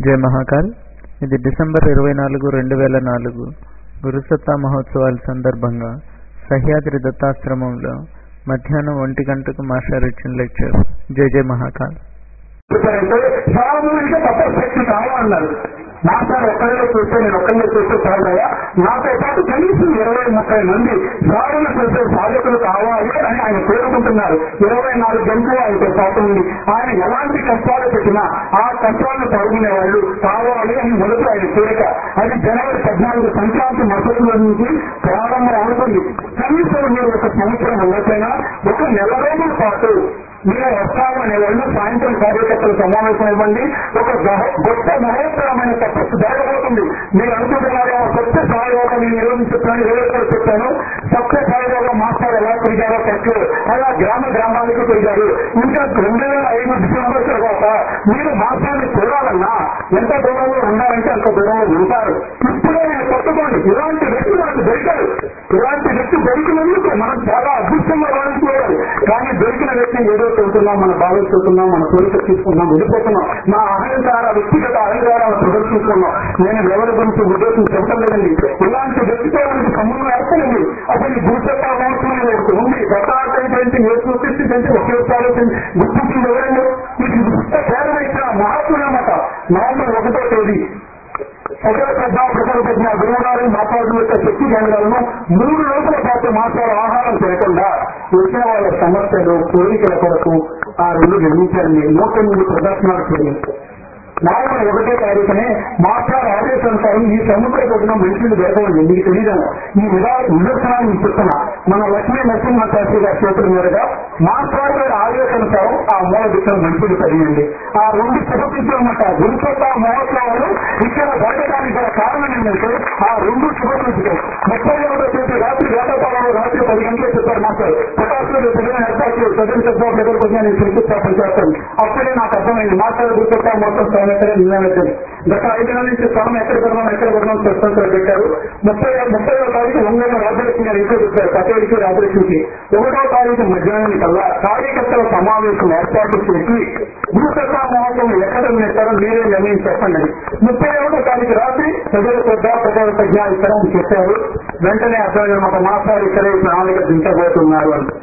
జై మహాకాల్ ఇది డిసెంబర్ ఇరవై నాలుగు రెండు వేల నాలుగు గురుసత్తా మహోత్సవాల సందర్భంగా సహ్యాద్రి దత్తాశ్రమంలో మధ్యాహ్నం ఒంటి గంటకు మాస్టర్ ఇచ్చిన లెక్చర్ జై జై మహాకాల్ అంటే సామాన్యుడికి తప్ప శక్తి కావాలన్నారు మాస్టర్ ఒక్కడే చూస్తే నేను ఒక్కడే చూస్తే చాలయ్యా నాతో పాటు కనీసం ఇరవై ముప్పై మంది సాధన చేసే సాధకులు కావాలి అని ఆయన కోరుకుంటున్నారు ఇరవై నాలుగు గంటలు ఆయనతో పాటు ఉంది ఆయన ఎలాంటి కష్టాలు పెట్టినా ఆ కష్టాలను పాల్గొనే వాళ్ళు కావాలి అని మొదటి ఆయన కోరిక అది జనవరి పద్నాలుగు సంక్రాంతి మసతుల నుంచి ప్రారంభం అవుతుంది కనీసం మీరు ఒక సంవత్సరం ఉండకపోయినా ఒక నెల రోజుల పాటు మీరు వస్తామనే వాళ్ళు సాయంత్రం కార్యకర్తలు సమావేశం ఇవ్వండి ఒక గొ- గొప్ప మహోత్తరమైన తపస్సు జరగబోతుంది మీరు అనుకుంటున్నారు సత్య సాయిబాబా నేను ఈ రోజు చెప్పాను ఏ రోజు చెప్పాను సత్య సాయిబాబా మాస్టర్ ఎలా తిరిగారో ఖర్చు అలా గ్రామ గ్రామాలకు తిరిగారు ఇంకా రెండు వేల ఐదు డిసెంబర్ తర్వాత మీరు మాస్టర్ని చూడాలన్నా ఎంత దూరంలో ఉండాలంటే అంత దూరంలో ఉంటారు ఇప్పుడే నేను పట్టుకోండి ఇలాంటి వ్యక్తి మనకు దొరికారు ఇలాంటి వ్యక్తి దొరికినందుకు మనం చాలా అదృష్టంగా భావించుకోవాలి కానీ దొరికిన వ్యక్తి ఏదో చదువుతున్నాం మన బాధలు చదువుతున్నాం మన కోరిక తీసుకున్నాం వెళ్ళిపోతున్నాం మా అహంకార వ్యక్తిగత అహంకారాలు ప్రదర్శిస్తున్నాం నేను ఎవరి గురించి ఉద్దేశం చెప్పడం లేదండి ఇలాంటి వ్యక్తితో మనకి సంబంధం ఏర్పడింది అసలు ఈ భూసత్తా మహోత్సవం ఒకటి ఉంది దత్తాత్రేయుడు ఏ చూపిస్తే కంటే ఒకే ఆలోచన గుర్తించింది ఎవరండి మీకు ఇంత కేవలం ఇచ్చిన మహాత్ములన్నమాట నవంబర్ ఒకటో తేదీ ఒకరి పెద్ద ప్రజల పెద్ద గురువుగారు మాట్లాడుతున్న యొక్క శక్తి కేంద్రాలను మూడు రోజుల పాటు మాట్లాడే ఆహారం తినకుండా వచ్చిన వాళ్ళ సమస్యలు కోరికల కొరకు ఆ రెండు నిర్మించారండి నూట ఎనిమిది ప్రదర్శనలు చేయండి నవంబర్ ఒకటో తారీఖునే మాస్టర్ ఆదేశానుసారం ఈ సముద్ర పొద్దున మనుషులు దొరకవండి మీకు తెలియదు ఈ విధా నిదర్శనాన్ని మీకు చెప్తున్నా మన లక్ష్మీ నరసింహ శాస్త్రి గారి చేతుల మీదుగా మాస్టర్ గారి ఆదేశానుసారం ఆ మూల దిక్కున మనుషులు కలిగింది ఆ రెండు శుభకృత్యమాట గురుసత్తా మహోత్సవాలు ఇక్కడ జరగడానికి గల కారణం ఏంటంటే ఆ రెండు శుభకృత్యం ముప్పై ఒకటో తేదీ రాత్రి వేటపాలలో రాత్రి పది గంటలకు చెప్పారు మాస్టర్ ప్రకాశంలో తెలియని ఏర్పాట్లు ప్రజలు చెప్పడం దగ్గరకు వచ్చి నేను శంకుస్థాపన చేస్తాను అప్పుడే నాకు అర్థమైంది మాస్టర్ గురుసత్తా మొత్తం స్థలం ఎక్కడ నిలబెట్టింది గత ఐదు నెలల నుంచి స్థలం ఎక్కడ పెడదాం ఎక్కడ పెడదాం స్పష్టంగా పెట్టారు ముప్పై ముప్పై తారీఖు ఒంగోలు రాజలక్ష్మి గారు ఇంట్లో చెప్పారు కచేరికి రాజలక్ష్మికి ఒకటో తారీఖు మధ్యాహ్నం కల్లా కార్యకర్తల సమావేశం ఏర్పాటు చేసి భూసత్తా మహోత్సవం ఎక్కడ పెట్టారో మీరే నిర్ణయం చెప్పండి అని. ముప్పై ఒకటో తారీఖు రాత్రి ప్రజల పెద్ద ప్రజల ప్రజ్ఞ ఇక్కడ అని చెప్పారు వెంటనే అర్థమైన ఒక మాసాలు ఇక్కడే ప్రణాళిక దించబోతున్నారు అని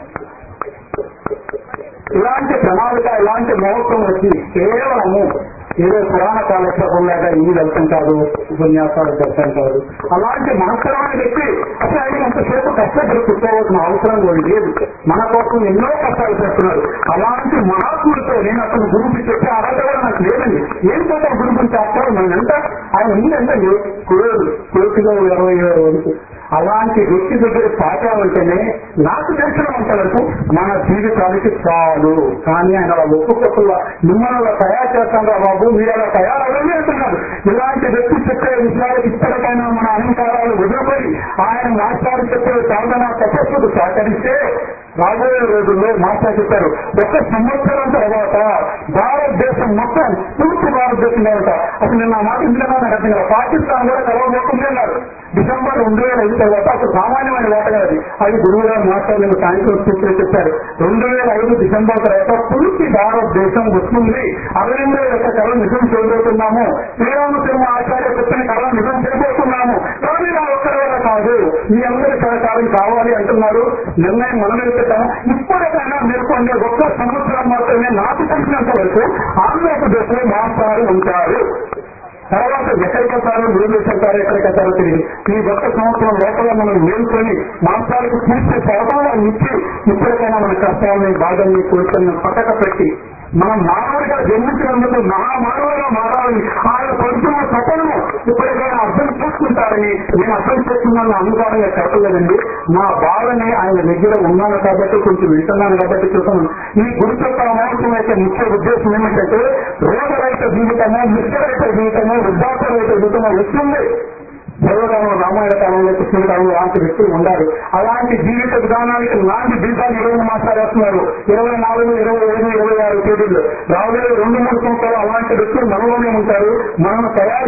ఇలాంటి ప్రణాళిక ఇలాంటి మహోత్సవం వచ్చి కేవలము ఏదో పురాణ కాలక్షేపం లేక ఇవి వెళ్తాం కాదు ఉపన్యాసాలు వెళ్తాం కాదు అలాంటి మనస్తరమైన వ్యక్తి అసలు ఆయన అంతసేపు కష్టపడి కూర్చోవలసిన అవసరం కూడా లేదు మన కోసం ఎన్నో కష్టాలు చేస్తున్నారు అలాంటి మహాత్ములతో నేను అతను గురించి చెప్పే అర్హత కూడా నాకు లేదండి ఏం పోతాం గురించి చేస్తారు మన ఎంత ఆయన ఉందంటే కురేరు కోటిగా ఇరవై ఏడు వరకు అలాంటి వ్యక్తి దగ్గర పాటాలంటేనే నాకు తెలిసినంత వరకు మన జీవితానికి చాలు కానీ ఆయన అలా ఒక్కొక్కరు మిమ్మల్ని అలా తయారు చేస్తాను బాబు మీరు అలా తయారవ్వండి అంటున్నారు ఇలాంటి వ్యక్తి చెప్పే విషయాలకు ఇప్పటికైనా మన అహంకారాలు వదిలిపోయి ఆయన మాట్లాడి చెప్పే సాధన తపస్సుకు సహకరిస్తే రాబోయే రోజుల్లో మాస్టర్ చెప్పారు ఒక సంవత్సరం తర్వాత భారతదేశం మొత్తం తూర్పు భారతదేశం తర్వాత అసలు నిన్న మాట ఇందులో నాకు అర్థం కాదు పాకిస్తాన్ కూడా కలవబోతుంది అన్నారు డిసెంబర్ రెండు వేల ఐదు తర్వాత అసలు సామాన్యమైన వేట కాదు అది గురువు గారు మాస్టర్ నిన్న సాయంత్రం సూచన చెప్పారు రెండు వేల ఐదు డిసెంబర్ తర్వాత పూర్తి భారతదేశం వస్తుంది అరవింద యొక్క కళ నిజం చేయబోతున్నాము శ్రీరామచంద్ర ఆచార్య చెప్పిన కళ నిజం చేయబోతున్నాము కానీ నా ఒక్కరి వల్ల కాదు మీ అందరి సహకారం కావాలి అంటున్నారు నిర్ణయం మనం పెట్టాం ఇప్పటికైనా మేల్కొండే ఒక్క సంవత్సరం మాత్రమే నాకు తెలిసినంత వరకు ఆంధ్రప్రదేశ్ లో మాస్టారు ఉంటారు తర్వాత ఎక్కడికి వస్తారో మీరు వెళ్తారో ఎక్కడికి వస్తారో తెలియదు ఈ ఒక్క సంవత్సరం లోపల మనం మేల్కొని మాంసాలకు పూర్తి సహకారాన్ని ఇచ్చి ఇప్పటికైనా మన కష్టాలని బాధల్ని కోరికలను పక్కన పెట్టి మనం మానవుడిగా జన్మించినందుకు మహామానవుడిగా మారాలని ఆయన పడుతున్న సఫలము ఇప్పటికైనా అర్థం చేసుకుంటారని నేను అర్థం చేసుకున్నాను అహంకారంగా చెప్పలేదండి నా బాధని ఆయన దగ్గర ఉన్నాను కాబట్టి కొంచెం వింటున్నాను కాబట్టి చూస్తున్నాను ఈ గురుతత్వ మహోత్సవం యొక్క ముఖ్య ఉద్దేశం ఏమిటంటే రోగరహిత జీవితము మిత్రరహిత జీవితము వృద్ధాప్యరహిత జీవితము వస్తుంది పూర్వకాలంలో రామాయణ కాలంలో కృష్ణకాలంలో అలాంటి వ్యక్తులు ఉండాలి అలాంటి జీవిత విధానానికి నాటి బీజాలు ఇరవై మాట్లాడేస్తున్నారు ఇరవై నాలుగు ఇరవై ఐదు ఇరవై ఆరు తేదీల్లో రాబోయే రెండు మూడు సంవత్సరాలు అలాంటి వ్యక్తులు మనలోనే ఉంటారు మనం తయారు చేస్తానని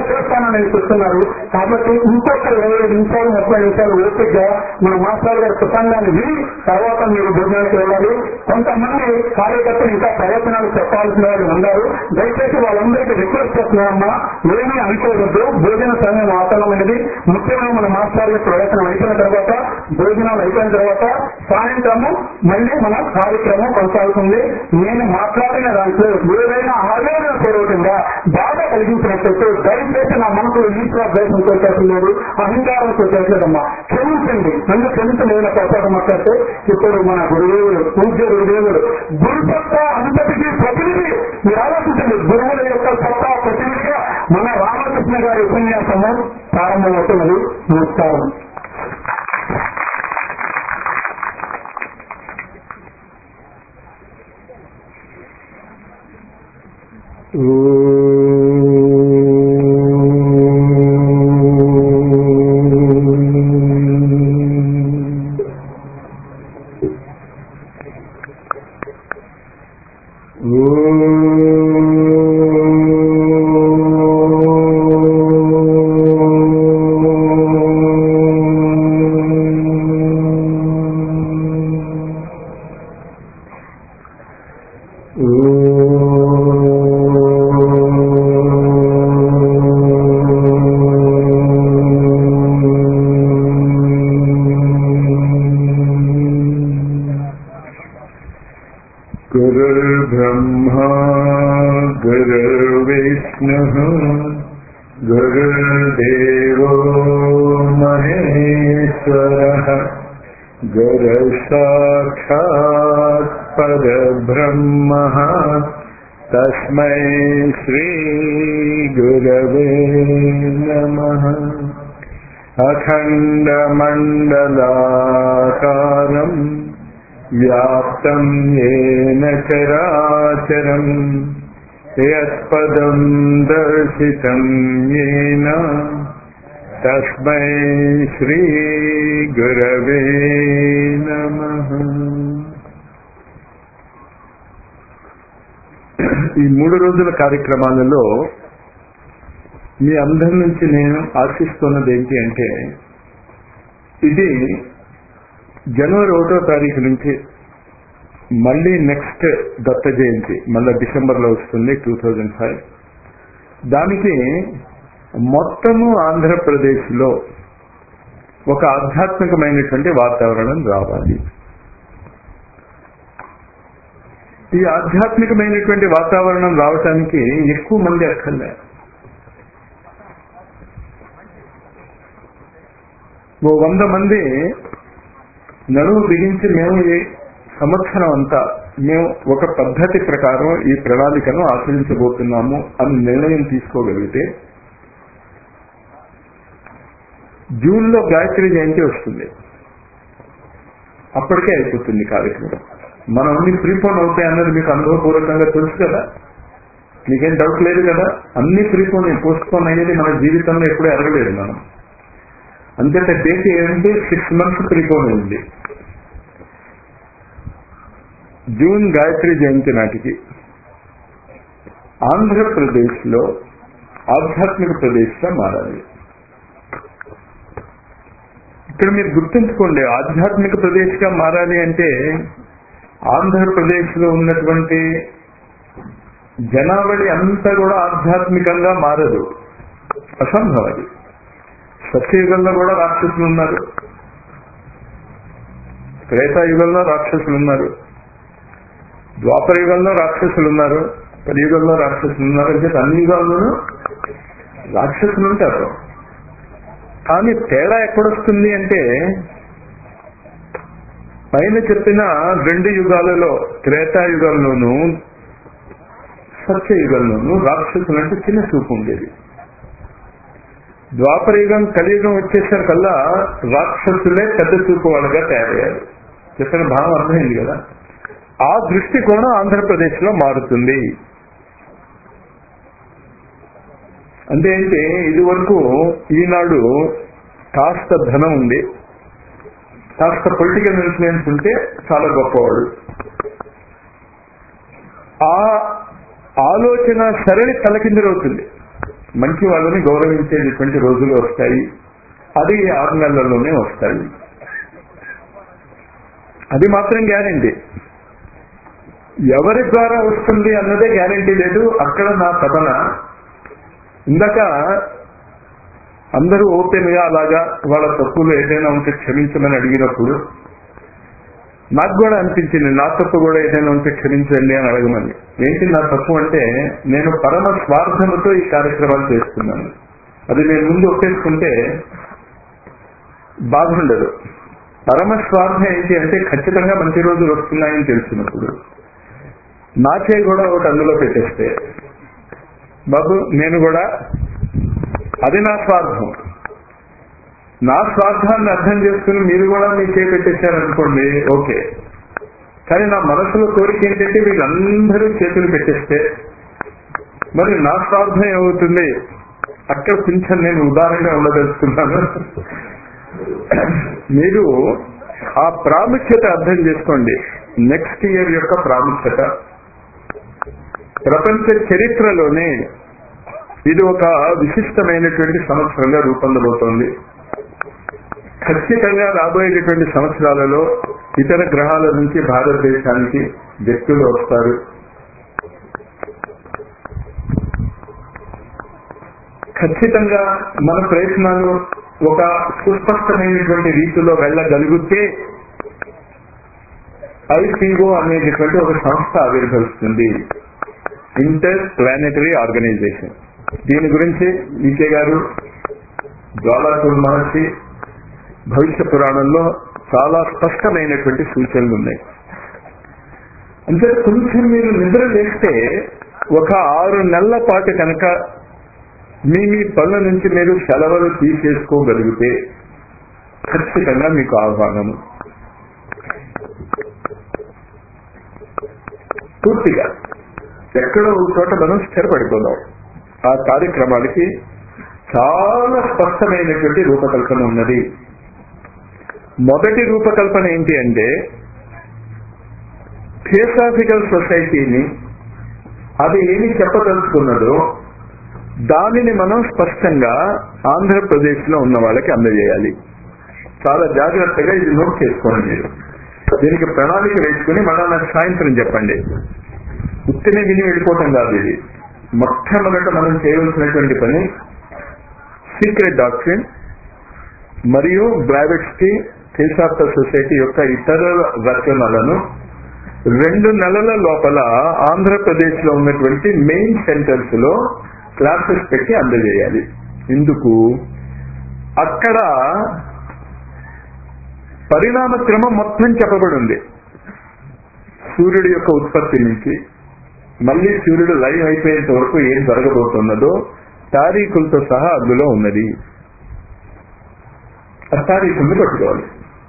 అనేది చూస్తున్నారు కాబట్టి ఇంకొక ఇరవై నిమిషాలు ముప్పై నిమిషాలు ఓపికగా మన మాస్టర్ గారి ప్రసంగాన్ని విని తర్వాత మీరు భోజనానికి వెళ్ళాలి కొంతమంది కార్యకర్తలు ఇంకా ప్రవచనాలు చెప్పాల్సిన వాళ్ళు ఉన్నారు దయచేసి వాళ్ళందరికీ రిక్వెస్ట్ చేస్తున్నారమ్మా ఏమీ అనుకోవద్దు భోజన సమయం ఆసనమైనది ముఖ్యంగా మన మాస్టర్ గారి ప్రవచనం అయిపోయిన తర్వాత భోజనాలు అయిపోయిన తర్వాత సాయంత్రము మళ్ళీ మన కార్యక్రమం కొనసాగుతుంది నేను మాట్లాడిన దాంట్లో ఏదైనా ఆవేదన పూర్వకంగా బాధ కలిగించినట్లయితే దయచేసి నా మనసులో ఈశ్వర ద్వేషంతో చేసలేదు అహంకారంతో చేసలేదమ్మా క్షమించండి నన్ను క్షమించలేదు పొరపాటు మాట్లాడితే ఇప్పుడు మన గురుదేవుడు పూజ్య గురుదేవుడు గురు సత్తా అంతటికీ ప్రతినిధి మీరు ఆలోచించండి గురువుల యొక్క సత్తా ప్రతినిధిగా మన రామకృష్ణ గారి ఉపన్యాసము ప్రారంభమవుతున్నది నమస్కారం गुरुर्ब्रह्मा गुरुर्विष्णुः गुरुर्देवो महेश्वरः गुरुसाक्षात् परब्रह्मः तस्मै श्रीगुरवे नमः अखण्डमण्डलाकारम् व्याप्तं येन चराचरम् यत्पदं दर्शितं येन तस्मै श्रीगुरवे नमः ఈ మూడు రోజుల కార్యక్రమాలలో మీ అందరి నుంచి నేను ఆశిస్తున్నది ఏంటి అంటే ఇది జనవరి ఒకటో తారీఖు నుంచి మళ్ళీ నెక్స్ట్ దత్త జయంతి మళ్ళీ డిసెంబర్లో వస్తుంది టూ థౌజండ్ ఫైవ్ దానికి మొత్తము ఆంధ్రప్రదేశ్లో ఒక ఆధ్యాత్మికమైనటువంటి వాతావరణం రావాలి ఈ ఆధ్యాత్మికమైనటువంటి వాతావరణం రావటానికి ఎక్కువ మంది అక్కర్లే ఓ వంద మంది నడుము బిగించి మేము ఈ సంవత్సరం అంతా మేము ఒక పద్ధతి ప్రకారం ఈ ప్రణాళికను ఆచరించబోతున్నాము అని నిర్ణయం తీసుకోగలిగితే జూన్లో గాయత్రి జయంతి వస్తుంది అప్పటికే అయిపోతుంది కార్యక్రమం మనం అన్ని ప్రీపోన్ అవుతాయి అన్నది మీకు అనుభవపూర్వకంగా తెలుసు కదా మీకేం డౌట్ లేదు కదా అన్ని ప్రీపోన్ పోస్ట్పోన్ అయ్యేది మన జీవితంలో ఎప్పుడూ ఎరగలేదు మనం అంతేత డేట్ ఏంటంటే సిక్స్ మంత్స్ ప్రీపోన్ అయింది జూన్ గాయత్రి జయంతి నాటికి ఆంధ్రప్రదేశ్ లో ఆధ్యాత్మిక ప్రదేశ్గా మారాలి ఇక్కడ మీరు గుర్తుంచుకోండి ఆధ్యాత్మిక ప్రదేశ్గా మారాలి అంటే ఆంధ్రప్రదేశ్ లో ఉన్నటువంటి జనావళి అంతా కూడా ఆధ్యాత్మికంగా మారదు అసంభవం అది సత్యయుగంలో కూడా రాక్షసులు ఉన్నారు త్రేతాయుగంలో రాక్షసులు ఉన్నారు ద్వాపర యుగంలో రాక్షసులు ఉన్నారు కలియుగంలో రాక్షసులు ఉన్నారు అంటే అన్ని యుగాల్లోనూ రాక్షసులు ఉంటారు కానీ తేడా ఎక్కడొస్తుంది అంటే పైన చెప్పిన రెండు యుగాలలో త్రేతాయుగంలోనూ సత్యయుగంలోనూ రాక్షసులు అంటే చిన్న చూపు ఉండేది ద్వాపరయుగం కలియుగం వచ్చేసరికల్లా రాక్షసులే పెద్ద చూపు వాళ్ళగా తయారయ్యారు చెప్పిన భావం అర్థమైంది కదా ఆ దృష్టికోణం ఆంధ్రప్రదేశ్ లో మారుతుంది అంటే ఏంటి ఇది వరకు ఈనాడు కాస్త ధనం ఉంది కాస్త పొలిటికల్ ఇన్ఫ్లుయెన్స్ ఉంటే చాలా గొప్పవాడు ఆ ఆలోచన సరళి తలకిందులవుతుంది మంచి వాళ్ళని గౌరవించేటటువంటి రోజులు వస్తాయి అది ఈ ఆరు నెలల్లోనే వస్తాయి అది మాత్రం గ్యారంటీ ఎవరి ద్వారా వస్తుంది అన్నదే గ్యారంటీ లేదు అక్కడ నా తపన ఇందాక అందరూ ఓపెన్ గా అలాగా వాళ్ళ తప్పులు ఏదైనా ఉంటే క్షమించమని అడిగినప్పుడు నాకు కూడా అనిపించింది నా తప్పు కూడా ఏదైనా ఉంటే క్షమించండి అని అడగమని ఏంటి నా తప్పు అంటే నేను పరమ స్వార్థముతో ఈ కార్యక్రమాలు చేస్తున్నాను అది నేను ముందు ఒప్పేసుకుంటే బాగుండదు పరమ స్వార్థం ఏంటి అంటే ఖచ్చితంగా మంచి రోజులు వస్తున్నాయని తెలిసినప్పుడు నాకే కూడా ఒకటి అందులో పెట్టేస్తే బాబు నేను కూడా అది నా స్వార్థం నా స్వార్థాన్ని అర్థం చేసుకుని మీరు కూడా మీ చేయి పెట్టేశారనుకోండి ఓకే కానీ నా మనసులో కోరిక ఏంటంటే వీళ్ళందరూ చేతులు పెట్టేస్తే మరి నా స్వార్థం ఏమవుతుంది అక్కడ కొంచెం నేను ఉదారంగా ఉండదలుచుకున్నాను మీరు ఆ ప్రాముఖ్యత అర్థం చేసుకోండి నెక్స్ట్ ఇయర్ యొక్క ప్రాముఖ్యత ప్రపంచ చరిత్రలోనే ఇది ఒక విశిష్టమైనటువంటి సంవత్సరంగా రూపొందబోతోంది ఖచ్చితంగా రాబోయేటటువంటి సంవత్సరాలలో ఇతర గ్రహాల నుంచి భారతదేశానికి వ్యక్తులు వస్తారు ఖచ్చితంగా మన ప్రయత్నాలు ఒక సుస్పష్టమైనటువంటి రీతిలో వెళ్ళగలిగితే ఐపీఓ అనేటటువంటి ఒక సంస్థ ఆవిర్భవిస్తుంది ఇంటర్ ప్లానెటరీ ఆర్గనైజేషన్ దీని గురించి ఈకే గారు జ్వాలాకుల్ మహర్షి భవిష్య పురాణంలో చాలా స్పష్టమైనటువంటి సూచనలు ఉన్నాయి అంటే కొంచెం మీరు నిద్ర చేస్తే ఒక ఆరు నెలల పాటు కనుక మీ మీ పనుల నుంచి మీరు సెలవులు తీసేసుకోగలిగితే ఖచ్చితంగా మీకు ఆహ్వానము పూర్తిగా ఎక్కడో ఒక చోట మనం స్థిరపడిపోదాం ఆ కార్యక్రమాలకి చాలా స్పష్టమైనటువంటి రూపకల్పన ఉన్నది మొదటి రూపకల్పన ఏంటి అంటే థియోసాఫికల్ సొసైటీని అది ఏమి చెప్పదలుచుకున్నదో దానిని మనం స్పష్టంగా ఆంధ్రప్రదేశ్ లో ఉన్న వాళ్ళకి అందజేయాలి చాలా జాగ్రత్తగా ఇది నోట్ చేసుకోండి మీరు దీనికి ప్రణాళిక వేసుకుని మళ్ళా నాకు సాయంత్రం చెప్పండి ఉత్తినే విని వెళ్ళిపోవటం కాదు ఇది మొట్టమొదట మనం చేయవలసినటువంటి పని సీక్రెట్ డాక్టరీన్ మరియు బ్లావెట్స్కి థియోసాఫికల్ సొసైటీ యొక్క ఇతర రచనలను రెండు నెలల లోపల ఆంధ్రప్రదేశ్ లో ఉన్నటువంటి మెయిన్ సెంటర్స్ లో క్లాసెస్ పెట్టి అందజేయాలి ఎందుకు అక్కడ పరిణామ క్రమం మొత్తం చెప్పబడి ఉంది సూర్యుడి యొక్క ఉత్పత్తి నుంచి మళ్ళీ సూర్యుడు లైవ్ అయిపోయేంత వరకు ఏం జరగబోతున్నదో తారీఖులతో సహా అందులో ఉన్నది ఆ తారీఖుల్ని పట్టుకోవాలి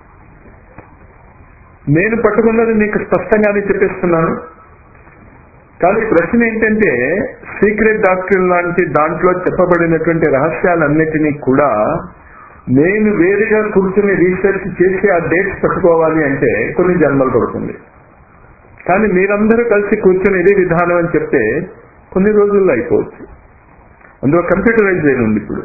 నేను పట్టుకున్నది మీకు స్పష్టంగానే చెప్పేస్తున్నాను కానీ ప్రశ్న ఏంటంటే సీక్రెట్ డాక్టర్ లాంటి దాంట్లో చెప్పబడినటువంటి రహస్యాలన్నిటినీ కూడా నేను వేరుగా కూర్చుని రీసెర్చ్ చేసి ఆ డేట్స్ పట్టుకోవాలి అంటే కొన్ని జన్మలు పడుతుంది కానీ మీరందరూ కలిసి కూర్చొని ఇదే విధానం అని చెప్తే కొన్ని రోజుల్లో అయిపోవచ్చు అందులో కంప్యూటరైజ్ అయిన ఉంది ఇప్పుడు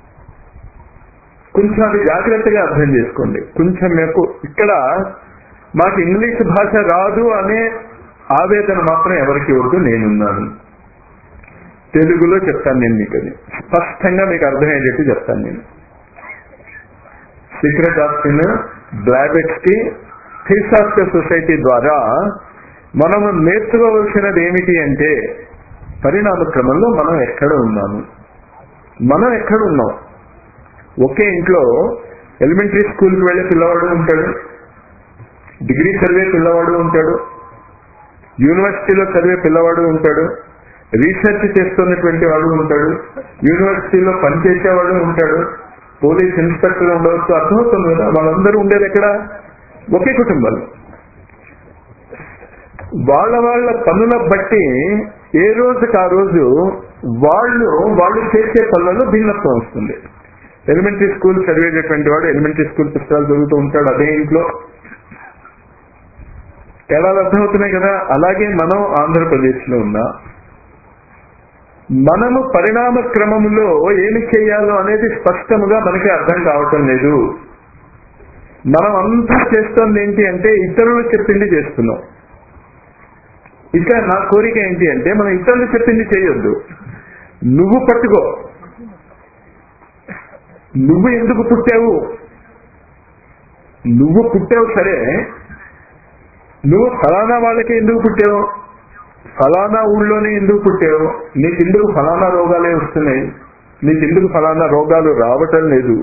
కొంచెం అది జాగ్రత్తగా అర్థం చేసుకోండి కొంచెం మీకు ఇక్కడ మాకు ఇంగ్లీష్ భాష రాదు అనే ఆవేదన మాత్రం ఎవరికి వద్దు నేనున్నాను తెలుగులో చెప్తాను నేను మీకు అది స్పష్టంగా మీకు అర్థమయ్యేటట్టు చెప్తాను నేను సీక్రెట్ డాక్టర్ బ్లాబెట్స్ కి థియోసాఫికల్ సొసైటీ ద్వారా మనము నేర్చుకోవలసినది ఏమిటి అంటే పరిణామ క్రమంలో మనం ఎక్కడ ఉన్నాము మనం ఎక్కడ ఉన్నాం ఒకే ఇంట్లో ఎలిమెంటరీ స్కూల్కి వెళ్ళే పిల్లవాడు ఉంటాడు డిగ్రీ చదివే పిల్లవాడు ఉంటాడు యూనివర్సిటీలో చదివే పిల్లవాడు ఉంటాడు రీసెర్చ్ చేస్తున్నటువంటి వాడు ఉంటాడు యూనివర్సిటీలో పనిచేసేవాడు ఉంటాడు పోలీస్ ఇన్స్పెక్టర్ ఉండవచ్చు అర్థమవుతుంది కదా వాళ్ళందరూ ఉండేది ఎక్కడ ఒకే కుటుంబాలు వాళ్ళ వాళ్ళ పనుల బట్టి ఏ రోజుకి ఆ రోజు వాళ్ళు వాళ్ళు చేసే పనులలో భిన్నత్వం వస్తుంది ఎలిమెంటరీ స్కూల్ చదివేటటువంటి వాడు ఎలిమెంటరీ స్కూల్ పుస్తకాలు చదువుతూ ఉంటాడు అదే ఇంట్లో ఎలా అర్థమవుతున్నాయి కదా అలాగే మనం ఆంధ్రప్రదేశ్ లో ఉన్నా మనము పరిణామ క్రమంలో ఏమి చేయాలో అనేది స్పష్టముగా మనకి అర్థం కావటం లేదు మనం అంతా చేస్తుంది ఏంటి అంటే ఇతరులు చెప్పింది చేస్తున్నాం ఇక నా కోరిక ఏంటి అంటే మనం ఇతరులు చెప్పింది చేయొద్దు నువ్వు పట్టుకో నువ్వు ఎందుకు పుట్టావు నువ్వు పుట్టావు సరే నువ్వు ఫలానా వాళ్ళకి ఎందుకు పుట్టావు ఫలానా ఊళ్ళోనే ఎందుకు పుట్టావు నీకెందుకు ఫలానా రోగాలే వస్తున్నాయి నీకెందుకు ఫలానా రోగాలు రావటం లేదు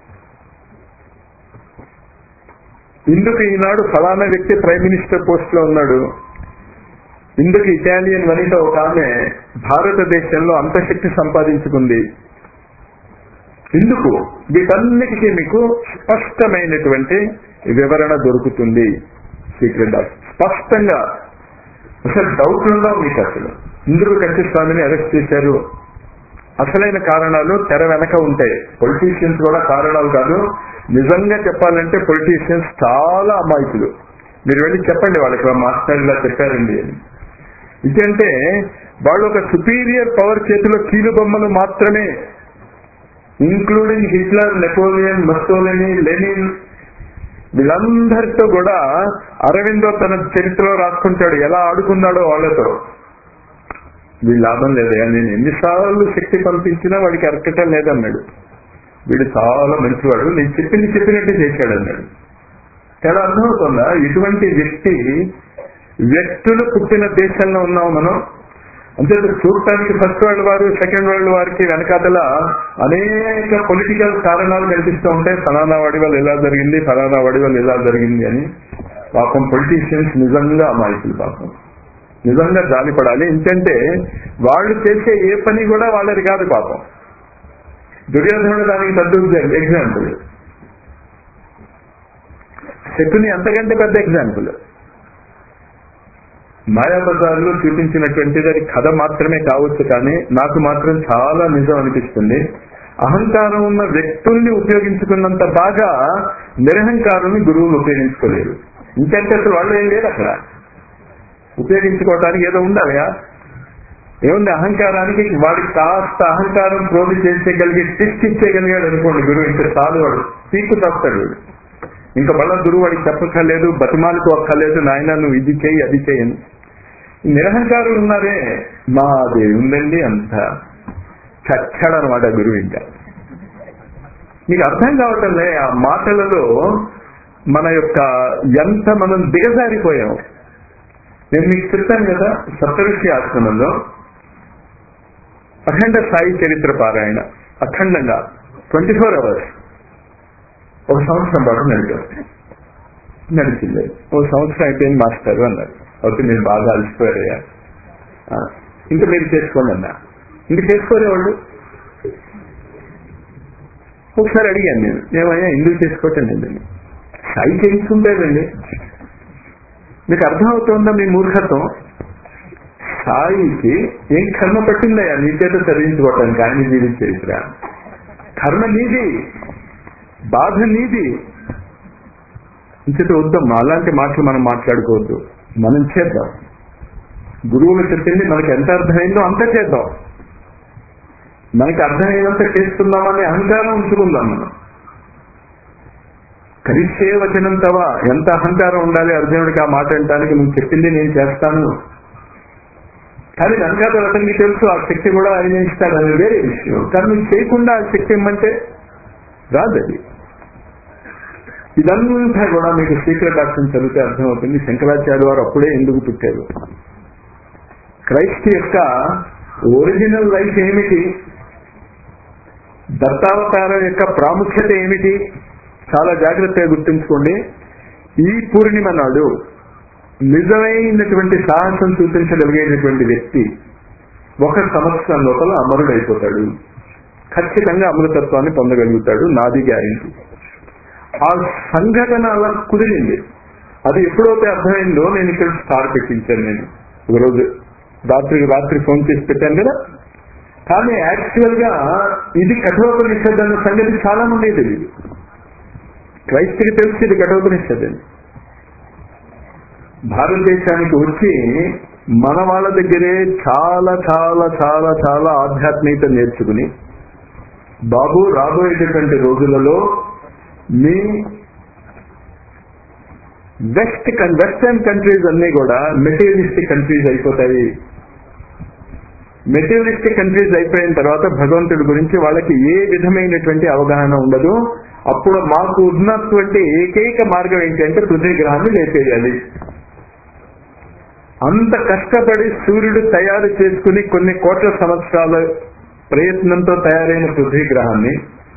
ఇందుకు ఈనాడు ఫలానా వ్యక్తి ప్రైమ్ మినిస్టర్ పోస్ట్ లో ఉన్నాడు ఇందుకు ఇటాలియన్ వనిత ఒక ఆమె భారతదేశంలో అంతశక్తి సంపాదించుకుంది ఎందుకు వీటన్నిటికీ మీకు స్పష్టమైనటువంటి వివరణ దొరుకుతుంది సీక్రెట్ డాక్టర్ స్పష్టంగా అసలు డౌట్ ఉండవు మీకు అసలు ఇందుకు కంటి స్వామిని అరెస్ట్ చేశారు అసలైన కారణాలు తెర వెనక ఉంటాయి పొలిటీషియన్స్ కూడా కారణాలు కాదు నిజంగా చెప్పాలంటే పొలిటీషియన్స్ చాలా అమాయకులు మీరు వెళ్ళి చెప్పండి వాళ్ళకి మాస్టర్ ఇలా చెప్పారండి అని ఇదంటే వాళ్ళు ఒక సుపీరియర్ పవర్ చేతిలో కీలు బొమ్మలు మాత్రమే including Hitler Napoleon Mussolini Lenin వీళ్ళందరితో కూడా అరవిందో తన చరిత్రలో రాసుకుంటాడు ఎలా ఆడుకున్నాడో వాళ్ళతో వీళ్ళు లాభం లేదయా నేను ఎన్నిసార్లు శక్తి పంపించినా వాడికి అరకటం లేదన్నాడు వీడు చాలా మంచివాడు నేను చెప్పింది చెప్పినట్టే చేశాడు అన్నాడు చాలా అర్థమవుతుందా ఇటువంటి వ్యక్తి వ్యక్తులు పుట్టిన దేశంలో ఉన్నాం మనం అంటే చూడటానికి ఫస్ట్ వరల్డ్ వారు సెకండ్ వరల్డ్ వారికి వెనకాతల అనేక పొలిటికల్ కారణాలు కనిపిస్తూ ఉంటాయి ఫలానా వాడి వల్ల ఎలా జరిగింది ఫలానా వాడి వల్ల ఎలా జరిగింది అని పాపం పొలిటీషియన్స్ నిజంగా అమాయకులు పాపం నిజంగా జాలిపడాలి ఎందుకంటే వాళ్ళు చేసే ఏ పని కూడా వాళ్ళది కాదు పాపం దుర్యోధనుడు దానికి పెద్ద ఎగ్జాంపుల్ శకుని అంతకంటే పెద్ద ఎగ్జాంపుల్ మాయాబజార్లో చూపించినటువంటిది అది కథ మాత్రమే కావచ్చు కానీ నాకు మాత్రం చాలా నిజం అనిపిస్తుంది అహంకారం ఉన్న వ్యక్తుల్ని ఉపయోగించుకున్నంత బాగా నిరహంకారుల్ని గురువులు ఉపయోగించుకోలేరు ఇంకంటే అసలు వాళ్ళు ఏం లేదు అక్కడ ఉపయోగించుకోవటానికి ఏదో ఉండాలిగా ఏముంది అహంకారానికి వాడికి కాస్త అహంకారం ప్రోధి చేసేయగలిగి టిస్ట్ ఇచ్చేయగలిగాడు అనుకోండి గురువు ఇంకా చాలు వాడు పీకు తప్పుతాడు వాడు ఇంకా మళ్ళా గురువు వాడికి చెప్పక్కర్లేదు బతిమాలకు అక్కర్లేదు నాయన నువ్వు ఇది చేయి అది చేయను నిరహంకారులు ఉన్నారే మాదే ఉందండి అంత చచ్చాడనమాట గురువు ఇంకా మీకు అర్థం కావటంలే ఆ మాటలలో మన యొక్క ఎంత మనం దిగజారిపోయాం నేను మీకు చెప్తాను కదా సప్తఋషి ఆశ్రమంలో అఖండ సాయి చరిత్ర పారాయణ అఖండంగా ట్వంటీ ఫోర్ అవర్స్ ఒక సంవత్సరం పాటు నడిచాం నడిచింది ఒక సంవత్సరం అయిపోయింది మాస్టర్ అన్నారు ఓకే మీరు బాగా అలసిపోయారయ్యా ఆ, ఇంకా మీరు చేసుకోండి అన్నా ఇంక చేసుకోరే వాళ్ళు ఒకసారి అడిగాను నేను ఏమయ్యా ఎందుకు చేసుకోవటం లేదండి సాయి చేయించుకుంటారండి మీకు అర్థమవుతుందా మీ మూర్ఖత్వం సాయికి ఏం కర్మ పట్టిందయ్యా నీ చేత చదివించుకోవటానికి ఆయన జీవి చరిత్ర కర్మ నీది బాధ నీది ఇంకటి వద్దమ్మా అలాంటి మాటలు మనం మాట్లాడుకోవద్దు మనం చేద్దాం గురువులు చెప్పింది మనకి ఎంత అర్థమైందో అంత చేద్దాం మనకి అర్థమైనంత చేస్తున్నామనే అహంకారం ఉంచుకుందాం మనం కరిసే వచనం తవా ఎంత అహంకారం ఉండాలి అర్జునుడికి ఆ మాట అంటానికి నువ్వు చెప్పింది నేను చేస్తాను కానీ వెనకాల అతనికి తెలుసు ఆ శక్తి కూడా ఆయన ఇస్తాడు అది వేరే విషయం కానీ నువ్వు చేయకుండా ఆ శక్తి ఇమ్మంటే రాదు అది ఇదంతా కూడా మీకు సీక్రెట్ డాక్టర్ చదివితే అర్థమవుతుంది శంకరాచార్య వారు అప్పుడే ఎందుకు పుట్టారు క్రైస్ట్ యొక్క ఒరిజినల్ లైఫ్ ఏమిటి దత్తావతారం యొక్క ప్రాముఖ్యత ఏమిటి చాలా జాగ్రత్తగా గుర్తుంచుకోండి ఈ పూర్ణిమ నాడు నిజమైనటువంటి సాహసం చూపించగలిగేటటువంటి వ్యక్తి ఒక సంవత్సరం లోపల అమరుడైపోతాడు ఖచ్చితంగా అమృతత్వాన్ని పొందగలుగుతాడు నాది గ్యారెంటీ ఆ సంఘటన అలా కుదిరింది అది ఎప్పుడైతే అర్థమైందో నేను ఇక్కడ స్టార్ పెట్టించాను నేను ఒకరోజు రాత్రి రాత్రి ఫోన్ చేసి పెట్టాను కదా కానీ యాక్చువల్ గా ఇది కఠోపనిషత్ అన్న సంగతి చాలా మంది తెలియదు క్రైస్తుకి తెలిసి ఇది కఠోపనిషత్ అని భారతదేశానికి వచ్చి మన వాళ్ళ దగ్గరే చాలా చాలా చాలా చాలా ఆధ్యాత్మికత నేర్చుకుని బాబు రాబోయేటటువంటి రోజులలో మీ వెస్ట్ వెస్టర్న్ కంట్రీస్ అన్ని కూడా మెటీరియలిస్టిక్ కంట్రీస్ అయిపోతాయి మెటీరియలిస్టిక్ కంట్రీస్ అయిపోయిన తర్వాత భగవంతుడి గురించి వాళ్ళకి ఏ విధమైనటువంటి అవగాహన ఉండదు అప్పుడు మాకు ఉన్నటువంటి ఏకైక మార్గం ఏంటంటే పృథ్వీ గ్రహాన్ని లేపేయాలి అంత కష్టపడి సూర్యుడు తయారు చేసుకుని కొన్ని కోట్ల సంవత్సరాల ప్రయత్నంతో తయారైన పృథ్వీ గ్రహాన్ని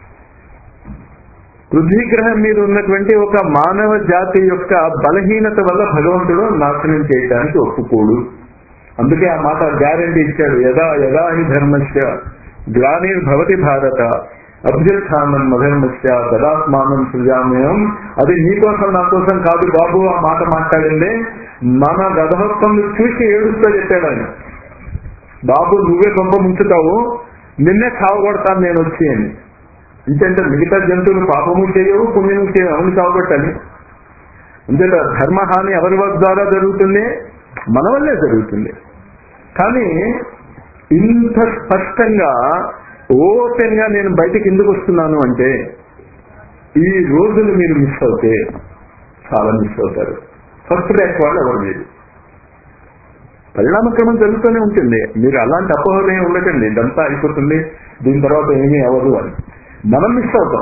పృథ్వీ గ్రహం మీద ఉన్నటువంటి ఒక మానవ జాతి యొక్క బలహీనత వల్ల భగవంతుడు నాశనం చేయడానికి ఒప్పుకోడు అందుకే ఆ మాట గ్యారంటీ ఇచ్చాడు యదా యదా హి ధర్మస్య గ్లానిర్భవతి భారత అభ్యుత్థానం అధర్మస్య గదాత్మానం సృజామ్యం అది నీకోసం నా కోసం కాదు బాబు ఆ మాట మాట్లాడిందే మన గదహత్వం చూసి ఏడుస్తూ చెప్పాడు ఆయన బాబు నువ్వే గొప్ప ముంచుతావు నిన్నే చావగొడతాను నేను వచ్చి అని ఇంకంటే మిగతా జంతువులు పాపము చేయవు పుణ్యము చేయవు అవును చావగొట్టాలి అంతేత ధర్మహాని ఎవరి ద్వారా జరుగుతుంది మన వల్లే జరుగుతుంది కానీ ఇంత స్పష్టంగా ఓపెన్ గా నేను బయటకు ఎందుకు వస్తున్నాను అంటే ఈ రోజులు మీరు మిస్ అవుతే చాలా మిస్ అవుతారు ఫస్ట్ ర్యాంక్ వాళ్ళు ఎవరు మీరు పరిణామక్రమం జరుగుతూనే ఉంటుంది మీరు అలాంటి అపోహలు ఏమి ఉండకండి ఇదంతా అయిపోతుంది దీని తర్వాత ఏమీ అవ్వదు అని మనం మిస్ అవుతాం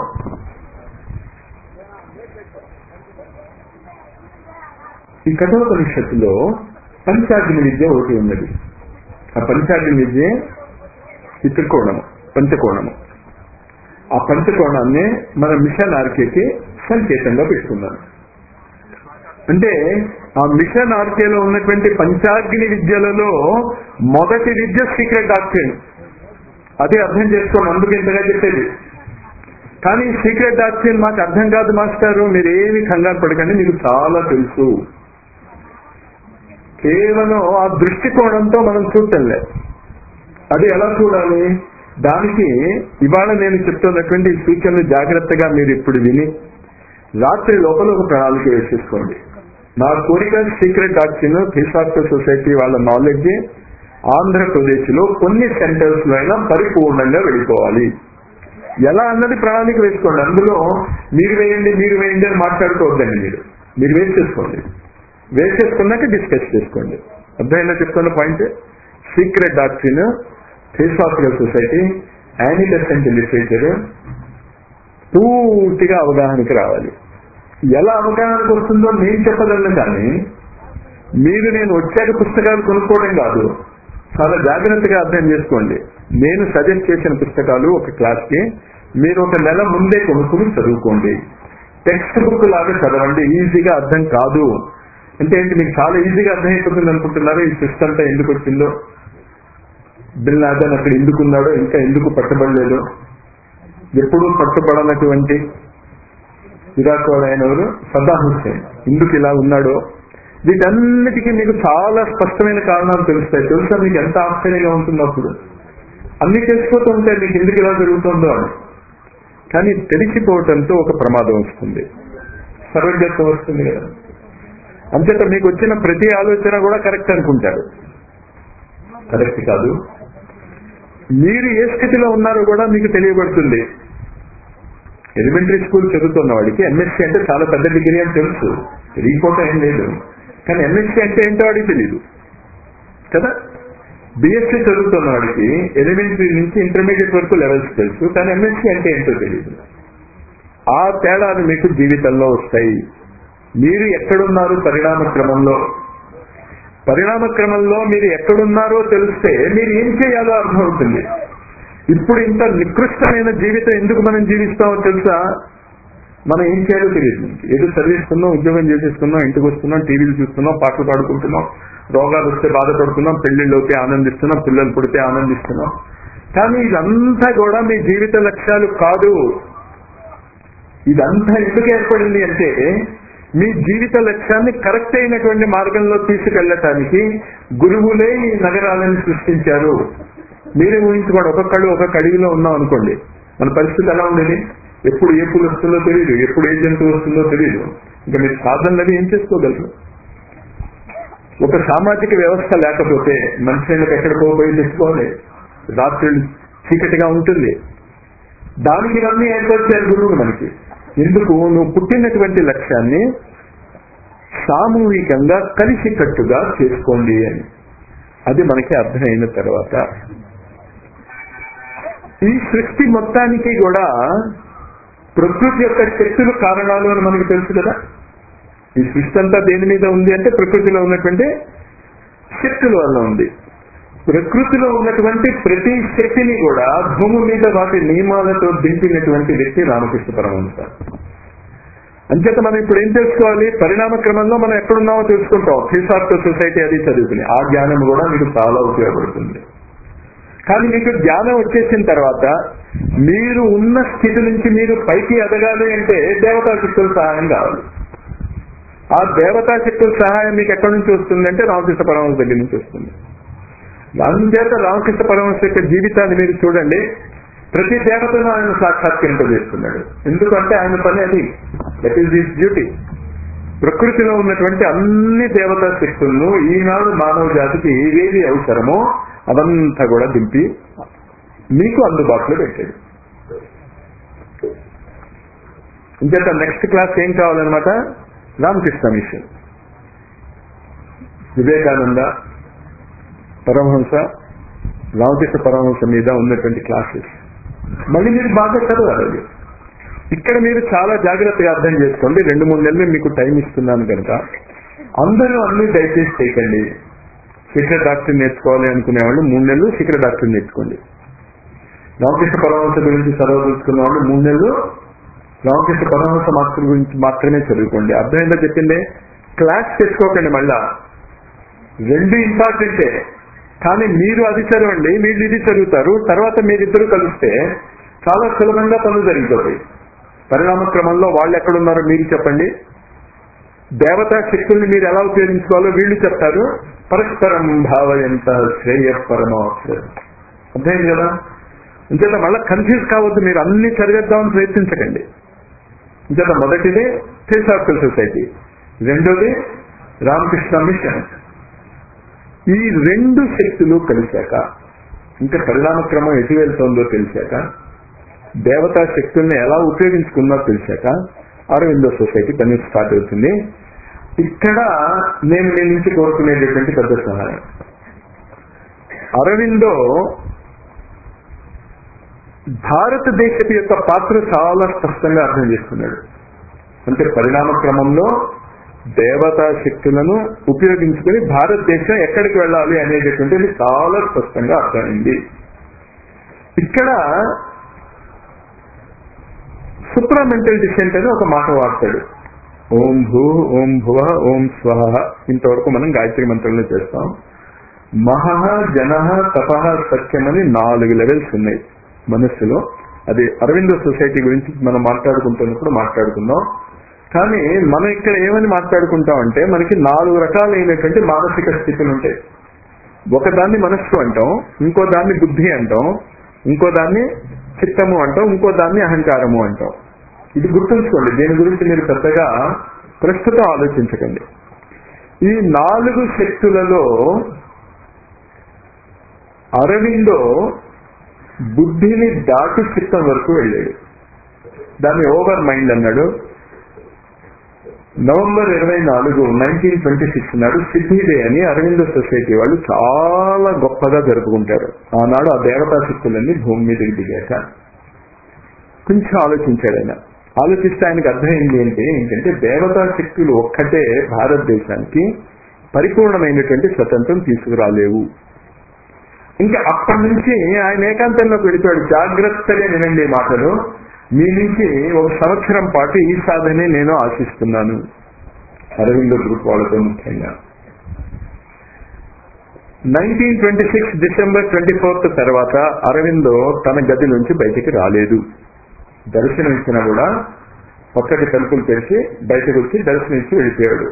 ఈ కఠోపనిషత్తులో పంచాగ్ని విద్య ఒకటి ఉన్నది ఆ పంచాగ్ని విద్య ఈ త్రికోణము పంచకోణము ఆ పంచకోణాన్ని మన మిషన్ ఆర్కేకి సంకేతంగా పెట్టుకున్నాను అంటే ఆ మిషన్ ఆర్కేలో ఉన్నటువంటి పంచాగ్ని విద్యలలో మొదటి విద్య సీక్రెట్ డాక్టరీన్ అదే అర్థం చేసుకోండి అందుకు ఇంతగా చెప్పేది కానీ సీక్రెట్ డాక్టరీన్ మాకు అర్థం కాదు మాస్టారు మీరు ఏమి కంగారు పడకండి మీకు చాలా తెలుసు కేవలం ఆ దృష్టికోణంతో మనం చూడటంలే అది ఎలా చూడాలి దానికి ఇవాళ నేను చెప్తున్నటువంటి ఈ సూచనలు జాగ్రత్తగా మీరు ఇప్పుడు విని రాత్రి లోపల ఒక ప్రణాళిక వేసేసుకోండి నా కోరిక సీక్రెట్ డాక్టరీన్ ఫిలాసాఫికల్ సొసైటీ వాళ్ళ నాలెడ్జ్ ఆంధ్రప్రదేశ్ లో కొన్ని సెంటర్స్ లో అయినా పరిపూర్ణంగా వెళ్ళిపోవాలి ఎలా అన్నది ప్రణాళిక వేసుకోండి అందులో మీరు వేయండి మీరు వేయండి అని మాట్లాడుకోవద్దండి మీరు మీరు వేసేసుకోండి వేసేసుకున్నాక డిస్కస్ చేసుకోండి అర్థమైనా చెప్తున్న point secret doctrine philosophical society యానిడసెంట్ లిటరేచర్ పూర్తిగా అవగాహనకి రావాలి ఎలా అవగాహనకు వస్తుందో నేను చెప్పగలను కానీ మీరు నేను వచ్చాక పుస్తకాలు కొనుక్కోవడం కాదు చాలా జాగ్రత్తగా అర్థం చేసుకోండి నేను సజెస్ట్ చేసిన పుస్తకాలు ఒక క్లాస్ కి మీరు ఒక నెల ముందే కొనుక్కుని చదువుకోండి టెక్స్ట్ బుక్ లాగా చదవండి ఈజీగా అర్థం కాదు అంటే ఏంటి మీకు చాలా ఈజీగా అర్థమైపోతుంది అనుకుంటున్నారు ఈ సిస్టమ్ అంతా ఎందుకు వచ్చిందో బిల్ నాదన్ అక్కడ ఎందుకున్నాడో ఇంకా ఎందుకు పట్టబడలేదు ఎప్పుడూ పట్టుబడనటువంటి ఇరాక్ వాడు ఆయన ఎవరు సద్దాం హుస్సేన్ ఎందుకు ఇలా ఉన్నాడో వీటన్నిటికీ మీకు చాలా స్పష్టమైన కారణాలు తెలుస్తాయి తెలుసా మీకు ఎంత ఆశ్చర్యంగా ఉంటుందో అప్పుడు అన్ని తెలిసిపోతూ ఉంటాయి మీకు ఎందుకు ఇలా జరుగుతుందో అని కానీ తెలిసిపోవటంతో ఒక ప్రమాదం వస్తుంది సర్వజ్ఞత్వం వస్తుంది కదా అంతేత మీకు వచ్చిన ప్రతి ఆలోచన కూడా కరెక్ట్ అనుకుంటారు కరెక్ట్ కాదు మీరు ఏ స్థితిలో ఉన్నారో కూడా మీకు తెలియబడుతుంది ఎలిమెంటరీ స్కూల్ చదువుతున్న వాడికి ఎంఎస్సీ అంటే చాలా పెద్ద డిగ్రీ అని తెలుసు తెలియకపోవటం ఏం లేదు కానీ ఎంఎస్సీ అంటే ఏంటో వాడికి తెలియదు కదా బిఎస్సీ చదువుతున్న వాడికి ఎలిమెంటరీ నుంచి ఇంటర్మీడియట్ వరకు లెవెల్స్ తెలుసు కానీ ఎంఎస్సీ అంటే ఏంటో తెలియదు ఆ తేడాలు మీకు జీవితంలో వస్తాయి మీరు ఎక్కడున్నారు పరిణామ క్రమంలో పరిణామ క్రమంలో మీరు ఎక్కడున్నారో తెలిస్తే మీరు ఏం చేయాలో అర్థమవుతుంది ఇప్పుడు ఇంత నికృష్టమైన జీవితం ఎందుకు మనం జీవిస్తామో తెలుసా మనం ఏం చేయాలో తెలియదు ఏదో చదివిస్తున్నాం ఉద్యోగం చేసేస్తున్నాం ఇంటికి వస్తున్నాం టీవీలు చూస్తున్నాం పాటలు పాడుకుంటున్నాం రోగాలు వస్తే బాధపడుతున్నాం పెళ్లిళ్ళు అయితే ఆనందిస్తున్నాం పిల్లలు పుడితే ఆనందిస్తున్నాం కానీ ఇదంతా కూడా మీ జీవిత లక్ష్యాలు కాదు ఇదంతా ఎందుకు ఏర్పడింది అంటే మీ జీవిత లక్ష్యాన్ని కరెక్ట్ అయినటువంటి మార్గంలో తీసుకెళ్లటానికి గురువులే ఈ నగరాలను సృష్టించారు మీరే ఊహించుకోండి ఒక్కొక్కళ్ళు ఒక్కొక్క అడవిలో ఉన్నాం అనుకోండి మన పరిస్థితి ఎలా ఉండేది ఎప్పుడు ఏ పూలు వస్తుందో తెలియదు ఎప్పుడు ఏ జంతువు వస్తుందో తెలియదు ఇంకా మీరు సాధనలు అవి ఏం చేసుకోగలరు ఒక సామాజిక వ్యవస్థ లేకపోతే మనుషులకు ఎక్కడికో పోయి తెచ్చుకోవాలి రాత్రి చీకటిగా ఉంటుంది దానికి ఇవన్నీ ఏర్పరిచారు గురువులు మనకి ఎందుకు నువ్వు పుట్టినటువంటి లక్ష్యాన్ని సామూహికంగా కలిసికట్టుగా చేసుకోండి అని అది మనకి అర్థమైన తర్వాత ఈ సృష్టి మొత్తానికి కూడా ప్రకృతి యొక్క శక్తులు కారణాలు అని మనకు తెలుసు కదా ఈ సృష్టి అంతా దేని మీద ఉంది అంటే ప్రకృతిలో ఉన్నటువంటి శక్తుల వల్ల ఉంది ప్రకృతిలో ఉన్నటువంటి ప్రతి శక్తిని కూడా భూమి మీద వాటి నియమాలతో దింపినటువంటి వ్యక్తి రామకృష్ణ పరమహంస అంచేత మనం ఇప్పుడు ఏం తెలుసుకోవాలి పరిణామ క్రమంలో మనం ఎక్కడున్నామో తెలుసుకుంటాం ఫిసార్తో సొసైటీ అది చదువుకుని ఆ జ్ఞానం కూడా మీకు చాలా ఉపయోగపడుతుంది కానీ మీకు జ్ఞానం వచ్చేసిన తర్వాత మీరు ఉన్న స్థితి నుంచి మీరు పైకి ఎదగాలి అంటే దేవతా శక్తుల సహాయం కావాలి ఆ దేవతా శక్తుల సహాయం మీకు ఎక్కడి నుంచి వస్తుంది అంటే రామకృష్ణ పరమహంస దగ్గర నుంచి వస్తుంది అందుచేత రామకృష్ణ పరమహంస యొక్క జీవితాన్ని మీరు చూడండి ప్రతి దేవతను ఆయన సాక్షాత్కరింపజేస్తున్నాడు ఎందుకంటే ఆయన పని అది దట్ ఈస్ దిస్ డ్యూటీ ప్రకృతిలో ఉన్నటువంటి అన్ని దేవతా శక్తులను ఈనాడు మానవ జాతికి ఏవేవి అవసరమో అదంతా కూడా దింపి మీకు అందుబాటులో పెట్టాడు ఇంకేత నెక్స్ట్ క్లాస్ ఏం కావాలన్నమాట రామకృష్ణ మిషన్ వివేకానంద పరమహంస రామకృష్ణ పరమహంస మీద ఉన్నటువంటి క్లాసెస్ మళ్ళీ మీరు బాగా చదవాలి అది ఇక్కడ మీరు చాలా జాగ్రత్తగా అర్థం చేసుకోండి రెండు మూడు నెలలు మీకు టైం ఇస్తున్నాను కనుక అందరూ అన్ని దయచేసి చేయకండి సీక్రెట్ డాక్టర్ నేర్చుకోవాలి అనుకునే వాళ్ళు మూడు నెలలు సీక్రెట్ డాక్టర్ నేర్చుకోండి రామకృష్ణ పరమహంస గురించి చదవదలుచుకున్న వాళ్ళు మూడు నెలలు రామకృష్ణ పరమహంస మాస్టర్ గురించి మాత్రమే చదువుకోండి అర్థమైందో చెప్పిందే క్లాస్ తెచ్చుకోకండి మళ్ళా రెండు ఇంపార్టెంటే కానీ మీరు అది చదవండి వీళ్ళు ఇది చదువుతారు తర్వాత మీరిద్దరు కలిస్తే చాలా సులభంగా పనులు జరిగిపోతాయి పరిణామ క్రమంలో వాళ్ళు ఎక్కడున్నారో మీరు చెప్పండి దేవతా శక్తుల్ని మీరు ఎలా ఉపయోగించుకోవాలో వీళ్ళు చెప్తారు పరస్పరం భావయంత శ్రేయ పరమావసరం అర్థమైంది కదా ఇంచేత మళ్ళీ కన్ఫ్యూజ్ కావద్దు మీరు అన్ని చదివేద్దామని ప్రయత్నించకండి ఇంచేత మొదటిది థియోసాఫికల్ సొసైటీ రెండోది రామకృష్ణ మిషన్ ఈ రెండు శక్తులు కలిశాక ఇంకా పరిణామ క్రమం ఎటు వెళ్తుందో తెలిసాక దేవతా శక్తుల్ని ఎలా ఉపయోగించుకున్నా తెలిసాక అరవిందో సొసైటీ పని స్టార్ట్ అవుతుంది ఇక్కడ నేను మీ నుంచి కోరుకునేటటువంటి పెద్ద సహాయం అరవిందో భారతదేశపు యొక్క పాత్ర చాలా స్పష్టంగా అర్థం చేసుకున్నాడు అంటే పరిణామ క్రమంలో దేవతా శక్తులను ఉపయోగించుకుని భారతదేశం ఎక్కడికి వెళ్ళాలి అనేటటువంటిది చాలా స్పష్టంగా అర్థమైంది ఇక్కడ సుప్రామెంటల్ డిసెంట్ అని ఒక మాట వాడతాడు ఓం భూ ఓం భువ ఓం స్వహ ఇంతవరకు మనం గాయత్రి మంత్రంలో చేస్తాం మహ జన తప సత్యం అని నాలుగు లెవెల్స్ ఉన్నాయి మనస్సులో అది అరవింద సొసైటీ గురించి మనం మాట్లాడుకుంటున్నప్పుడు మాట్లాడుకుందాం కానీ మనం ఇక్కడ ఏమని మాట్లాడుకుంటాం అంటే మనకి నాలుగు రకాలైనటువంటి మానసిక స్థితులు ఉంటాయి ఒకదాన్ని మనస్సు అంటాం ఇంకో దాన్ని బుద్ధి అంటాం ఇంకో దాన్ని చిత్తము అంటాం ఇంకో దాన్ని అహంకారము అంటాం ఇది గుర్తుంచుకోండి దీని గురించి మీరు పెద్దగా ప్రస్తుతం ఆలోచించకండి ఈ నాలుగు శక్తులలో అరవిందో బుద్ధిని దాటి చిత్తం వరకు వెళ్ళాడు దాన్ని ఓవర్ మైండ్ అన్నాడు నవంబర్ ఇరవై నాలుగు నైన్టీన్ ట్వంటీ సిక్స్ నాడు సిద్ధి డే అని అరవింద సొసైటీ వాళ్ళు చాలా గొప్పగా జరుపుకుంటారు ఆనాడు ఆ దేవతా శక్తులన్నీ భూమి మీదకి దిగాక కొంచెం ఆలోచించాడు ఆయన ఆలోచిస్తే ఆయనకు అర్థమైంది ఏంటి ఏంటంటే దేవతా శక్తులు ఒక్కటే భారతదేశానికి పరిపూర్ణమైనటువంటి స్వతంత్రం తీసుకురాలేవు ఇంకా అప్పటి నుంచి ఆయన ఏకాంతంలోకి వెళ్ళిపోయాడు జాగ్రత్తగా వినండి ఈ మాటలు మీ నుంచి ఒక సంవత్సరం పాటు ఈ సాధనే నేను ఆశిస్తున్నాను అరవింద గ్రూప్ వాళ్ళతో ముఖ్యంగా nineteen twenty six December twenty fourth తర్వాత అరవిందో తన గది నుంచి బయటికి రాలేదు దర్శనం ఇచ్చినా కూడా ఒక్కటి తలుపులు తెరిచి బయటకు వచ్చి దర్శనం ఇచ్చి వెళ్ళిపోయాడు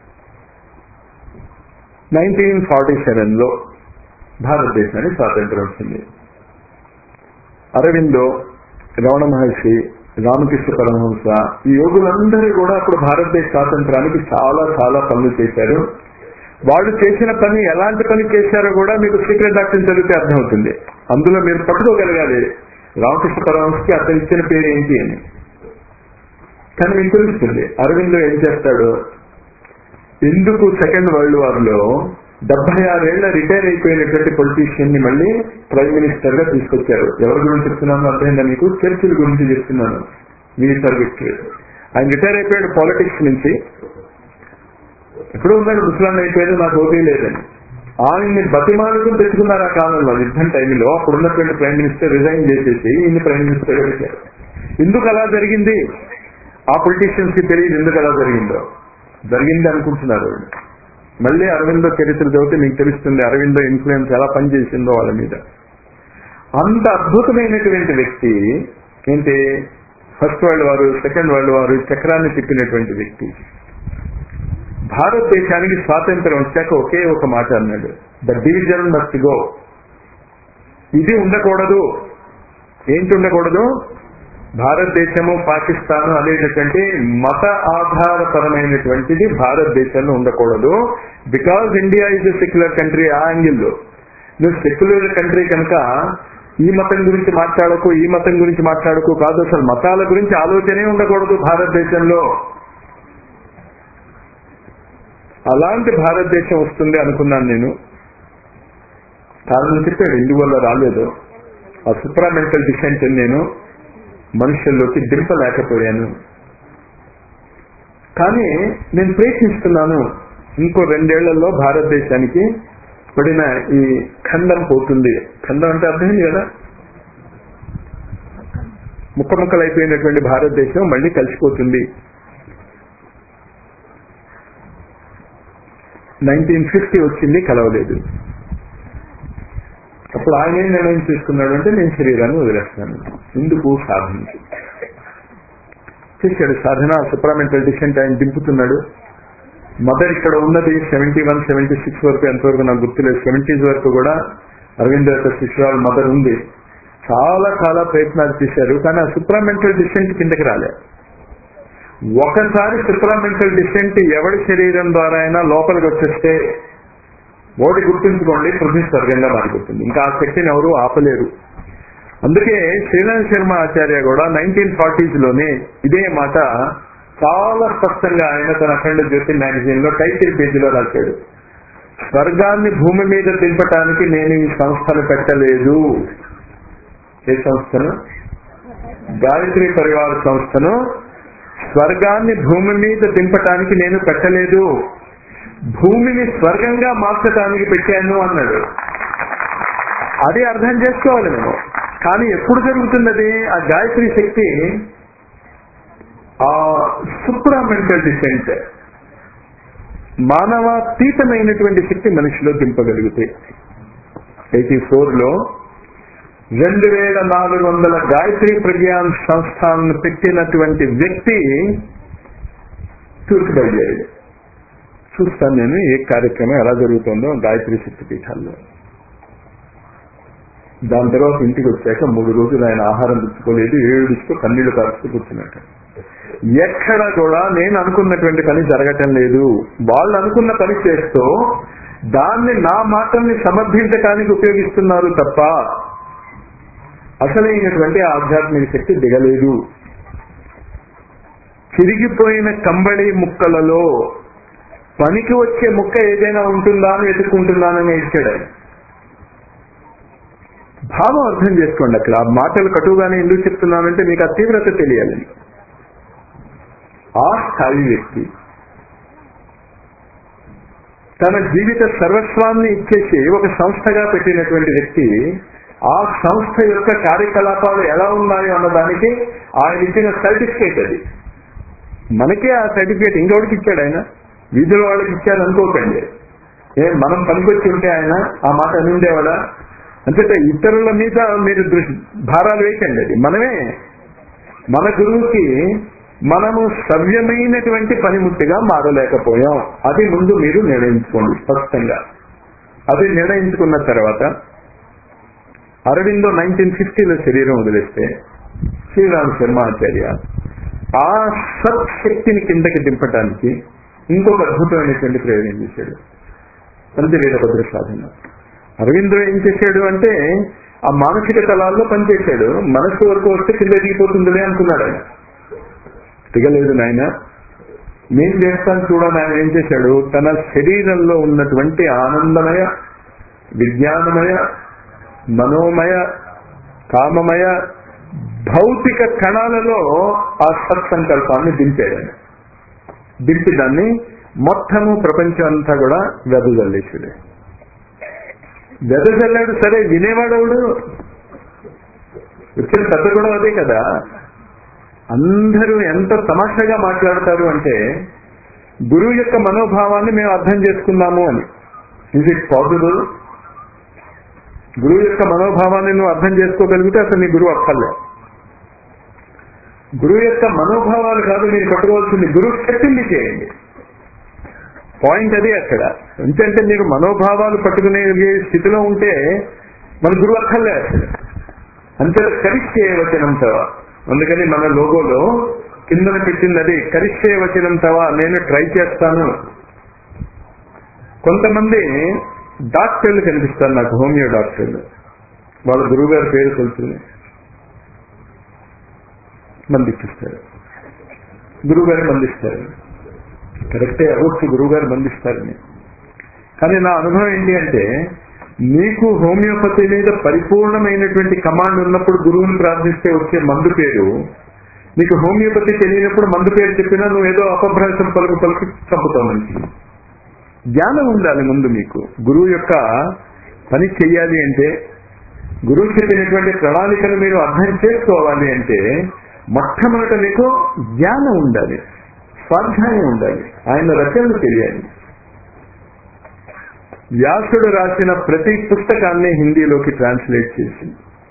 నైన్టీన్ ఫార్టీ సెవెన్ లో భారతదేశానికి స్వాతంత్రం వచ్చింది అరవిందో రమణ మహర్షి రామకృష్ణ పరమహంస ఈ యోగులందరూ కూడా అప్పుడు భారతదేశ స్వాతంత్రానికి చాలా చాలా పనులు చేశారు వాళ్ళు చేసిన పని ఎలాంటి పని చేశారో కూడా మీకు సీక్రెట్ డాక్టర్ చదివితే అర్థమవుతుంది అందులో మీరు పట్టుకోగలగాలి రామకృష్ణ పరమహంసకి అతను ఇచ్చిన పేరు ఏంటి అని కానీ మీకు తెలుస్తుంది అరవింద్ ఏం చేస్తాడు ఎందుకు సెకండ్ వరల్డ్ వార్ లో డెబ్బై ఆరేళ్ల రిటైర్ అయిపోయినటువంటి పొలిటీషియన్ ని మళ్ళీ ప్రైమ్ మినిస్టర్ గా తీసుకొచ్చారు ఎవరి గురించి చెప్తున్నాను అర్థమైందా మీకు చర్చిల గురించి చెప్తున్నాను వీసర్ విక్టరీ ఆయన రిటైర్ అయిపోయాడు పాలిటిక్స్ నుంచి ఎప్పుడు ఉన్నాడు ముసలాన్ని అయిపోయాడు నాకు ఓకే లేదని ఆయన్ని బతిమాలకు తెచ్చుకున్నారు ఆ కాలంలో యుద్ధం టైంలో అప్పుడు ఉన్నటువంటి ప్రైమ్ మినిస్టర్ రిజైన్ చేసేసి ఈయన్ని ప్రైమ్ మినిస్టర్ గా పెట్టారు ఎందుకు అలా జరిగింది ఆ పొలిటీషియన్స్ కి తెలియదు ఎందుకు అలా జరిగిందో జరిగింది అనుకుంటున్నారు వాళ్ళు. మళ్ళీ అరవిందో చరిత్ర చదివితే మీకు తెలుస్తుంది అరవిందో ఇన్ఫ్లుయెన్స్ ఎలా పనిచేసిందో వాళ్ళ మీద అంత అద్భుతమైనటువంటి వ్యక్తి ఏంటి ఫస్ట్ వరల్డ్ వారు సెకండ్ వరల్డ్ వారు చక్రాన్ని తిప్పినటువంటి వ్యక్తి భారతదేశానికి స్వాతంత్రం వచ్చాక ఒకే ఒక మాట అన్నాడు ద డివిజన్ మస్ట్ గో ఇది ఉండకూడదు ఏంటి ఉండకూడదు భారతదేశము పాకిస్తాన్ అనేటటువంటి మత ఆధారపరమైనటువంటిది భారతదేశంలో ఉండకూడదు because India is a secular country ఆ యాంగిల్లో నువ్వు సెక్యులర్ కంట్రీ కనుక ఈ మతం గురించి మాట్లాడకు ఈ మతం గురించి మాట్లాడకు కాదు అసలు మతాల గురించి ఆలోచనే ఉండకూడదు భారతదేశంలో అలాంటి భారతదేశం వస్తుంది అనుకున్నాను నేను కారణం చెప్పాడు ఎందువల్ల రాలేదు ఆ సుప్రామెంటల్ డిసెంట్ నేను మనుషుల్లోకి దింపలేకపోయాను కానీ నేను ప్రయత్నిస్తున్నాను ఇంకో రెండేళ్లలో భారతదేశానికి పడిన ఈ ఖండం పోతుంది ఖండం అంటే అర్థమైంది కదా ముక్క ముక్కలు అయిపోయినటువంటి భారతదేశం మళ్ళీ కలిసిపోతుంది నైన్టీన్ ఫిఫ్టీ వచ్చింది కలవలేదు అప్పుడు ఆయన ఏం నిర్ణయం తీసుకున్నాడు అంటే నేను శరీరాన్ని వదిలేస్తాను ఎందుకు సాధనకి చేశాడు సాధన సుప్రామెంటల్ డిసెంట్ ఆయన దింపుతున్నాడు మదర్ ఇక్కడ ఉన్నది సెవెంటీ వన్ సెవెంటీ సిక్స్ వరకు ఎంతవరకు నాకు గుర్తులేదు సెవెంటీస్ వరకు కూడా అరవింద్ యొక్క శిశురాల్ మదర్ ఉంది చాలా చాలా ప్రయత్నాలు చేశారు కానీ ఆ సుప్రామెంటల్ డిసెంట్ కిందకి రాలే ఒకసారి సుప్రామెంటల్ డిసెంట్ ఎవడి శరీరం ద్వారా అయినా లోపలికి వచ్చేస్తే ఓడి గుర్తుంచుకోండి పృథ్వీ స్వర్గంగా మారిపోతుంది ఇంకా ఆ శక్తిని ఎవరు ఆపలేరు అందుకే శ్రీరామ్ శర్మ ఆచార్య కూడా నైన్టీన్ ఫార్టీస్ లోనే ఇదే మాట చాలా స్పష్టంగా ఆయన తన అఖండ జ్యోతి మ్యాగజైన్ లో టైటిల్ పేజీలో రాశాడు స్వర్గాన్ని భూమి మీద దింపటానికి నేను ఈ సంస్థను పెట్టలేదు ఏ సంస్థను గాయత్రి పరివార సంస్థను స్వర్గాన్ని భూమి మీద దింపటానికి నేను పెట్టలేదు భూమిని స్వర్గంగా మార్చడానికి పెట్టాను అన్నాడు అది అర్థం చేసుకోవాలి మేము కానీ ఎప్పుడు జరుగుతున్నది ఆ గాయత్రి శక్తి ఆ సుప్రామెంటల్ డిసెంట్ మానవాతీతమైనటువంటి శక్తి మనిషిలో దింపగలిగితే ఎయిటీ ఫోర్ లో రెండు వేల నాలుగు వందల గాయత్రి ప్రజ్ఞాన్ సంస్థాలను పెట్టినటువంటి వ్యక్తి తూర్పు బయలుదేరాడు చూస్తాను నేను ఏ కార్యక్రమం ఎలా జరుగుతుందో గాయత్రి శక్తి పీఠాల్లో దాని తర్వాత ఇంటికి వచ్చాక మూడు రోజులు ఆయన ఆహారం తెచ్చుకోలేదు ఏడుస్తూ కన్నీళ్లు కారుస్తూ కూర్చున్నట్టు ఎక్కడ కూడా నేను అనుకున్నటువంటి పని జరగటం లేదు వాళ్ళు అనుకున్న పని చేస్తూ దాన్ని నా మాటల్ని సమర్థించడానికి ఉపయోగిస్తున్నారు తప్ప అసలైనటువంటి ఆధ్యాత్మిక శక్తి దిగలేదు చిరిగిపోయిన కంబళి ముక్కలలో పనికి వచ్చే ముక్క ఏదైనా ఉంటుందా అని వెతుక్కుంటున్నానని ఇచ్చాడు ఆయన భావం అర్థం చేసుకోండి అక్కడ ఆ మాటలు కటువుగానే ఎందుకు చెప్తున్నానంటే మీకు ఆ తీవ్రత తెలియాలి ఆ స్థాయి వ్యక్తి తన జీవిత సర్వస్వాన్ని ఇచ్చేసి ఒక సంస్థగా పెట్టినటువంటి వ్యక్తి ఆ సంస్థ యొక్క కార్యకలాపాలు ఎలా ఉన్నాయో అన్నదానికి ఆయన ఇచ్చిన సర్టిఫికేట్ అది మనకే ఆ సర్టిఫికేట్ ఇంకొకటికి ఇచ్చాడు ఆయన వీధుల వాళ్ళకి ఇచ్చారు అనుకోకండి ఏ మనం పనికొచ్చి ఉంటే ఆయన ఆ మాట అని ఉండేవాడా అంతేత ఇతరుల మీద మీరు దృష్టి భారాలు వేయకండి అది మనమే మన గురువుకి మనము సవ్యమైనటువంటి పనిముట్టిగా మారలేకపోయాం అది ముందు మీరు నిర్ణయించుకోండి స్పష్టంగా అది నిర్ణయించుకున్న తర్వాత అరవిందో నైన్టీన్ ఫిఫ్టీలో శరీరం వదిలేస్తే శ్రీరామ్ శర్మ ఆచార్య ఆ సత్ శక్తిని కిందకి దింపడానికి ఇంకొక అద్భుతమైనటువంటి ప్రయోగం చేశాడు అంతే వీరభద్ర సాధన అరవిందో ఏం చేశాడు అంటే ఆ మానసిక తలాల్లో పనిచేశాడు మనస్సు వరకు వస్తే కింద ఎదిగిపోతుందిలే అనుకున్నాడు ఆయన దిగలేదు నాయన నేను చేస్తాను చూడని ఆయన ఏం చేశాడు తన శరీరంలో ఉన్నటువంటి ఆనందమయ విజ్ఞానమయ మనోమయ కామమయ భౌతిక కణాలలో ఆ సత్సంకల్పాన్ని దింపాడు ఆయన. దింపి దాన్ని మొత్తము ప్రపంచం అంతా కూడా వెదజల్లేసాడు వెదజల్లాడు సరే వినేవాడవుడు వచ్చిన కథ కూడా అదే కదా అందరూ ఎంత తమాషాగా మాట్లాడతారు అంటే గురువు యొక్క మనోభావాన్ని మేము అర్థం చేసుకున్నాము అని ఇజ్ ఇట్ పాసిబుల్ గురువు యొక్క మనోభావాన్ని నువ్వు అర్థం చేసుకోగలిగితే అసలు నీ గురువు అక్కర్లే గురువు యొక్క మనోభావాలు కాదు మీరు పట్టుకోవాల్సింది గురువు చెప్పింది చేయండి పాయింట్ అది అక్కడ ఎందుకంటే మీరు మనోభావాలు పట్టుకునే స్థితిలో ఉంటే మన గురువు అక్కర్లే అసలు అంతే కరిష్టే వచనం తవా అందుకని మన లోగోలో కిందన పెట్టింది అది కరిష్టే వచనం తవా నేను ట్రై చేస్తాను కొంతమంది డాక్టర్లు కనిపిస్తారు నాకు హోమియో డాక్టర్లు వాళ్ళ గురువు గారి పేరు తెలుసుకుని మందిస్తారు గురువు గారు మందిస్తారు కరెక్టే అవ్వచ్చు గురువు గారు మందిస్తారని కానీ నా అనుభవం ఏంటి అంటే నీకు హోమియోపతి మీద పరిపూర్ణమైనటువంటి కమాండ్ ఉన్నప్పుడు గురువుని ప్రార్థిస్తే వచ్చే మందు పేరు నీకు హోమియోపతి తెలియనప్పుడు మందు పేరు చెప్పినా నువ్వు ఏదో అపభ్రంశం పలుకు పలుకు చంపుతావు మనిషి జ్ఞానం ఉండాలి ముందు మీకు గురువు యొక్క పని చెయ్యాలి అంటే గురువు చెప్పినటువంటి ప్రణాళికను మీరు అర్థం చేసుకోవాలి అంటే మొట్టమొదట మీకు జ్ఞానం ఉండాలి స్వాధ్యాయం ఉండాలి ఆయన రచనలు తెలియాలి వ్యాసుడు రాసిన ప్రతి పుస్తకాన్ని హిందీలోకి ట్రాన్స్లేట్ చేసి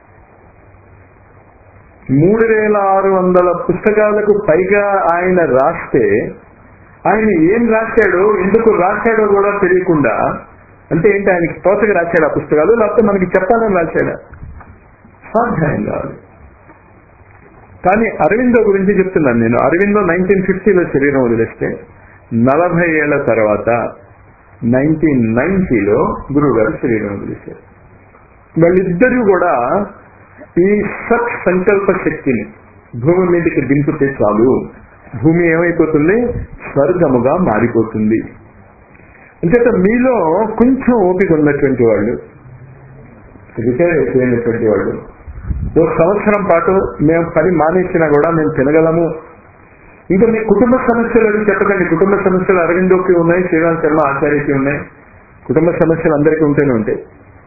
మూడు వేల ఆరు వందల పుస్తకాలకు పైగా ఆయన రాస్తే ఆయన ఏం రాశాడో ఎందుకు రాశాడో కూడా తెలియకుండా అంటే ఏంటి ఆయనకి తోచగా రాశాడు ఆ పుస్తకాలు లేకపోతే మనకి చెప్పాలని రాశాడా స్వాధ్యాయం కావాలి కానీ అరవిందో గురించి చెప్తున్నాను నేను అరవిందో నైన్టీన్ ఫిఫ్టీలో శరీరం వదిలేస్తే నలభై ఏళ్ల తర్వాత నైన్టీన్ నైన్టీలో గురువు గారు శరీరం వదిలేశారు వాళ్ళిద్దరూ కూడా ఈ సత్ సంకల్ప శక్తిని భూమి మీదకి దింపితే చాలు భూమి ఏమైపోతుంది స్వర్గముగా మారిపోతుంది అంచేత మీలో కొంచెం ఓపిక ఉన్నటువంటి వాళ్ళు రిటైర్ అయిపోయినటువంటి వాళ్ళు ఓ సంవత్సరం పాటు మేము పని మానేసినా కూడా మేము తినగలము ఇంకా మీ కుటుంబ సమస్యలు అది చెప్పకండి కుటుంబ సమస్యలు అరవిందోకి ఉన్నాయి శ్రీరామ్ శర్మ ఆచార్యకి ఉన్నాయి కుటుంబ సమస్యలు అందరికీ ఉంటూనే ఉంటాయి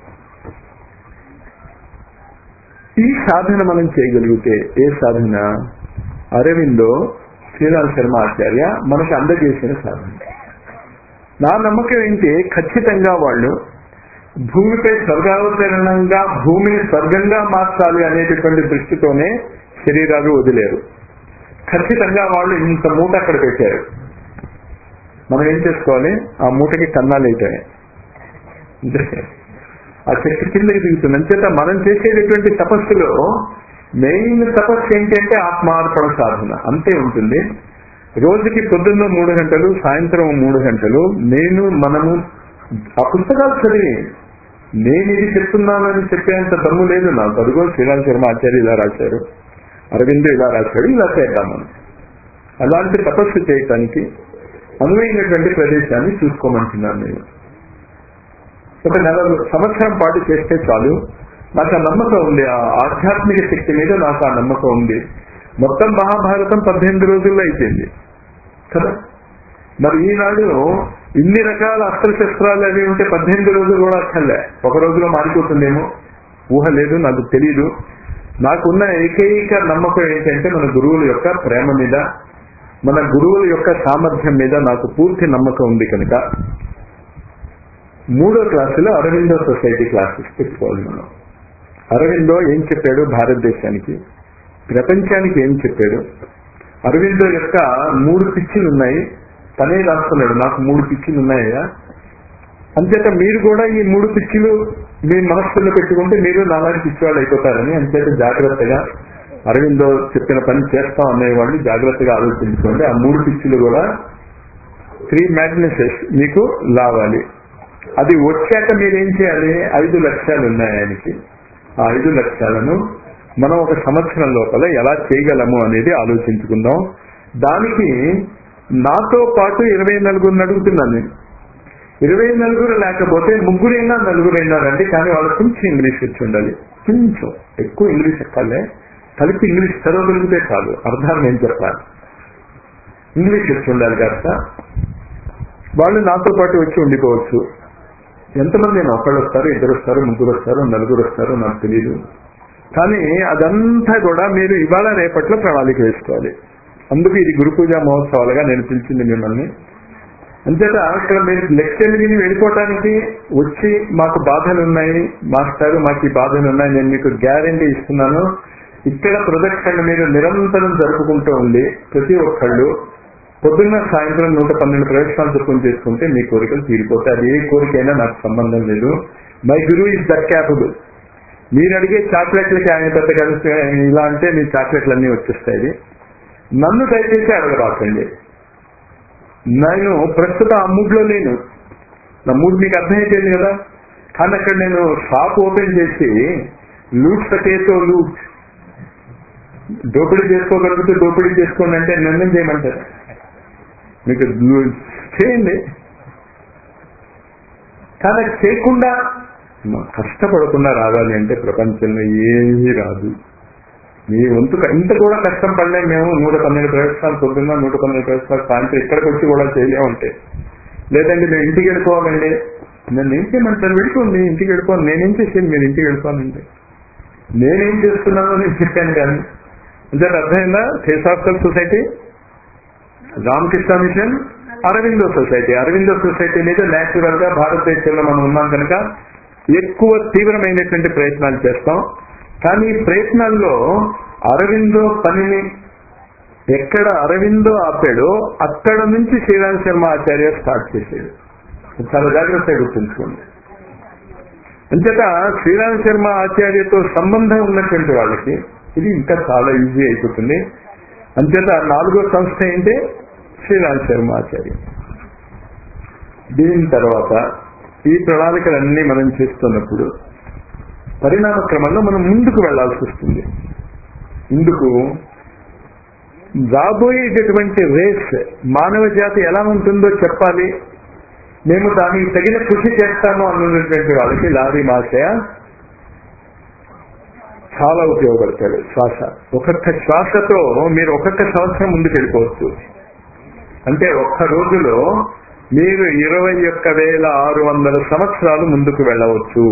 ఈ సాధన మనం చేయగలిగితే ఏ సాధన అరవిందో శ్రీరామ్ శర్మ ఆచార్య మనకు అందజేసిన సాధన నా నమ్మకం ఏంటి ఖచ్చితంగా వాళ్ళు భూమిపై స్వర్గావతరణంగా భూమిని స్వర్గంగా మార్చాలి అనేటటువంటి దృష్టితోనే శరీరాలు వదిలేరు ఖచ్చితంగా వాళ్ళు ఇంత మూట అక్కడ పెట్టారు మనం ఏం చేసుకోవాలి ఆ మూటకి కన్నాలు అయితాయి ఆ చెట్టు కిందకి దిగుతుంది అంచేత మనం చేసేటటువంటి తపస్సులో మెయిన్ తపస్సు ఏంటంటే ఆత్మార్పణ సాధన అంతే ఉంటుంది రోజుకి పొద్దున్న మూడు గంటలు సాయంత్రం మూడు గంటలు నేను మనము ఆ పుస్తకాలు చదివి నేను ఇది చెప్తున్నానని చెప్పేంత దమ్ము లేదు నాకు అదిగో శ్రీరామ్ శర్మ ఆచార్య ఇలా రాశారు అరవింద్ ఇలా రాశాడు ఇలా చేద్దాం మనం అలాంటి తపస్సు చేయటానికి అనువైనటువంటి ప్రదేశాన్ని చూసుకోమంటున్నాను నేను ఒక నెల సంవత్సరం పాటు చేస్తే చాలు నాకు ఆ నమ్మకం ఉంది ఆ ఆధ్యాత్మిక శక్తి మీద నాకు ఆ నమ్మకం ఉంది మొత్తం మహాభారతం పద్దెనిమిది రోజుల్లో అయిపోయింది కదా మరి ఈనాడు ఇన్ని రకాల అస్త్రశస్త్రాలు అవి ఉంటే పద్దెనిమిది రోజులు కూడా అక్కర్లే ఒక రోజులో మారిపోతుందేమో ఊహ లేదు నాకు తెలియదు నాకున్న ఏకైక నమ్మకం ఏంటంటే మన గురువుల యొక్క ప్రేమ మీద మన గురువుల యొక్క సామర్థ్యం మీద నాకు పూర్తి నమ్మకం ఉంది కనుక మూడో క్లాసులో అరవిందో సొసైటీ క్లాసెస్ పెట్టుకోవాలి మనం అరవిందో ఏం చెప్పాడు భారతదేశానికి ప్రపంచానికి ఏం చెప్పాడు అరవిందో యొక్క మూడు పిచ్చిలు ఉన్నాయి తనే రాస్తున్నాడు నాకు మూడు పిచ్చిలు ఉన్నాయా అంచేత మీరు కూడా ఈ మూడు పిచ్చిలు మీ మనస్సులో పెట్టుకుంటే మీరు నాలాంటి పిచ్చివాళ్ళు అయిపోతారని అంచేత జాగ్రత్తగా అరవిందో చెప్పిన పని చేస్తాం అనేవాళ్ళు జాగ్రత్తగా ఆలోచించుకోండి ఆ మూడు పిచ్చిలు కూడా త్రీ మ్యాగ్నెసెస్ మీకు లావాలి అది వచ్చాక మీరేం చేయాలి ఐదు లక్ష్యాలు ఉన్నాయి ఆయనకి ఆ ఐదు లక్ష్యాలను మనం ఒక సంవత్సరం లోపల ఎలా చేయగలము అనేది ఆలోచించుకుందాం దానికి నాతో పాటు ఇరవై నలుగురిని అడుగుతున్నాను నేను ఇరవై నలుగురు లేకపోతే ముగ్గురైనా నలుగురైనారంటే కానీ వాళ్ళకి కొంచెం ఇంగ్లీష్ వచ్చి ఉండాలి కొంచెం ఎక్కువ ఇంగ్లీష్ ఎక్కాలే కలిపి ఇంగ్లీష్ చదవగలిగితే చాలు అర్థాలు నేను చెప్పాలి ఇంగ్లీష్ వచ్చి ఉండాలి కాస్త వాళ్ళు నాతో పాటు వచ్చి ఉండిపోవచ్చు ఎంతమంది నేను ఒకళ్ళు వస్తారు ఇద్దరు వస్తారు ముగ్గురు వస్తారు నలుగురు వస్తారు నాకు తెలియదు కానీ అదంతా కూడా మీరు ఇవాళ రేపట్లో ప్రణాళిక వేసుకోవాలి అందుకు ఇది గురు పూజా మహోత్సవాలుగా నేను పిలిచింది మిమ్మల్ని అంతేత ఇక్కడ మీరు లెక్చర్ విని వెళ్ళిపోవటానికి వచ్చి మాకు బాధలు ఉన్నాయి మాస్టారు మాకు ఈ బాధలు ఉన్నాయి నేను మీకు గ్యారంటీ ఇస్తున్నాను ఇక్కడ ప్రదక్షిణ మీరు నిరంతరం జరుపుకుంటూ ఉంది ప్రతి ఒక్కళ్ళు పొద్దున్న సాయంత్రం నూట పన్నెండు ప్రదక్షిణాలు చొప్పున చేసుకుంటే మీ కోరికలు తీరిపోతాయి అది ఏ కోరికైనా నాకు సంబంధం లేదు my guru is that capable మీరు అడిగే చాక్లెట్లకి ఆయన పెద్ద కలిసి ఇలా అంటే మీ చాక్లెట్లు అన్నీ వచ్చేస్తాయి నన్ను దయచేసి అడగబాకండి నేను ప్రస్తుతం ఆ మూడ్ లో లేను నా మూడ్ మీకు అర్థమైపోయింది కదా కానీ అక్కడ నేను షాప్ ఓపెన్ చేసి లూట్ సకేతో లూట్ దోపిడీ చేసుకోగలిగితే దోపిడీ చేసుకోండి అంటే నిర్ణయం చేయమంటారు మీకు లు- చేయండి కానీ అది చేయకుండా కష్టపడకుండా రావాలి అంటే ప్రపంచంలో ఏమీ రాదు మీ వంతు ఇంత కూడా కష్టం పడలేం మేము నూట పన్నెండు ప్రవేశాలు పొద్దున్న నూట పన్నెండు ప్రవేశాలు సాయంత్రం ఇక్కడికి వచ్చి కూడా చేయలేమంటే లేదండి మేము ఇంటికి వెళ్ళిపోవాలండి నన్ను ఏం చేయమంటారు వెళ్ళిపోండి ఇంటికి వెళ్ళిపోండి నేనేం చేసేది మీరు ఇంటికి వెళ్ళిపోవాలండి నేనేం చేస్తున్నానో నేను చెప్పాను కానీ అంటే అర్థమైందా theosophical society Ramakrishna mission Aurobindo society Aurobindo society మీద నేచురల్ గా భారతదేశంలో మనం ఉన్నాం కనుక ఎక్కువ తీవ్రమైనటువంటి ప్రయత్నాలు చేస్తాం కానీ ఈ ప్రయత్నాల్లో అరవిందో పనిని ఎక్కడ అరవిందో ఆపాడో అక్కడ నుంచి శ్రీరామ్ శర్మ ఆచార్య స్టార్ట్ చేసేది చాలా జాగ్రత్తగా గుర్తుంచుకోండి అంచేత శ్రీరామ్ శర్మ ఆచార్యతో సంబంధం ఉన్నటువంటి వాళ్ళకి ఇది ఇంకా చాలా ఈజీ అయిపోతుంది అంచేత నాలుగో సంస్థ ఏంటి శ్రీరామ్ శర్మ ఆచార్య దీని తర్వాత ఈ ప్రణాళికలన్నీ మనం చేస్తున్నప్పుడు పరిణామ క్రమంలో మనం ముందుకు వెళ్లాల్సి వస్తుంది ఇందుకు రాబోయేటటువంటి రేస్ మానవ జాతి ఎలా ఉంటుందో చెప్పాలి మేము దానికి తగిన కృషి చేస్తాము అన్నటువంటి వాళ్ళకి లారీ మాసయ చాలా ఉపయోగపడతాడు శ్వాస ఒక్కొక్క శ్వాసతో మీరు ఒక్కొక్క సంవత్సరం ముందుకు వెళ్ళిపోవచ్చు అంటే ఒక్క రోజులో మీరు ఇరవై ఒక్క వేల ఆరు వందల సంవత్సరాలు ముందుకు వెళ్ళవచ్చు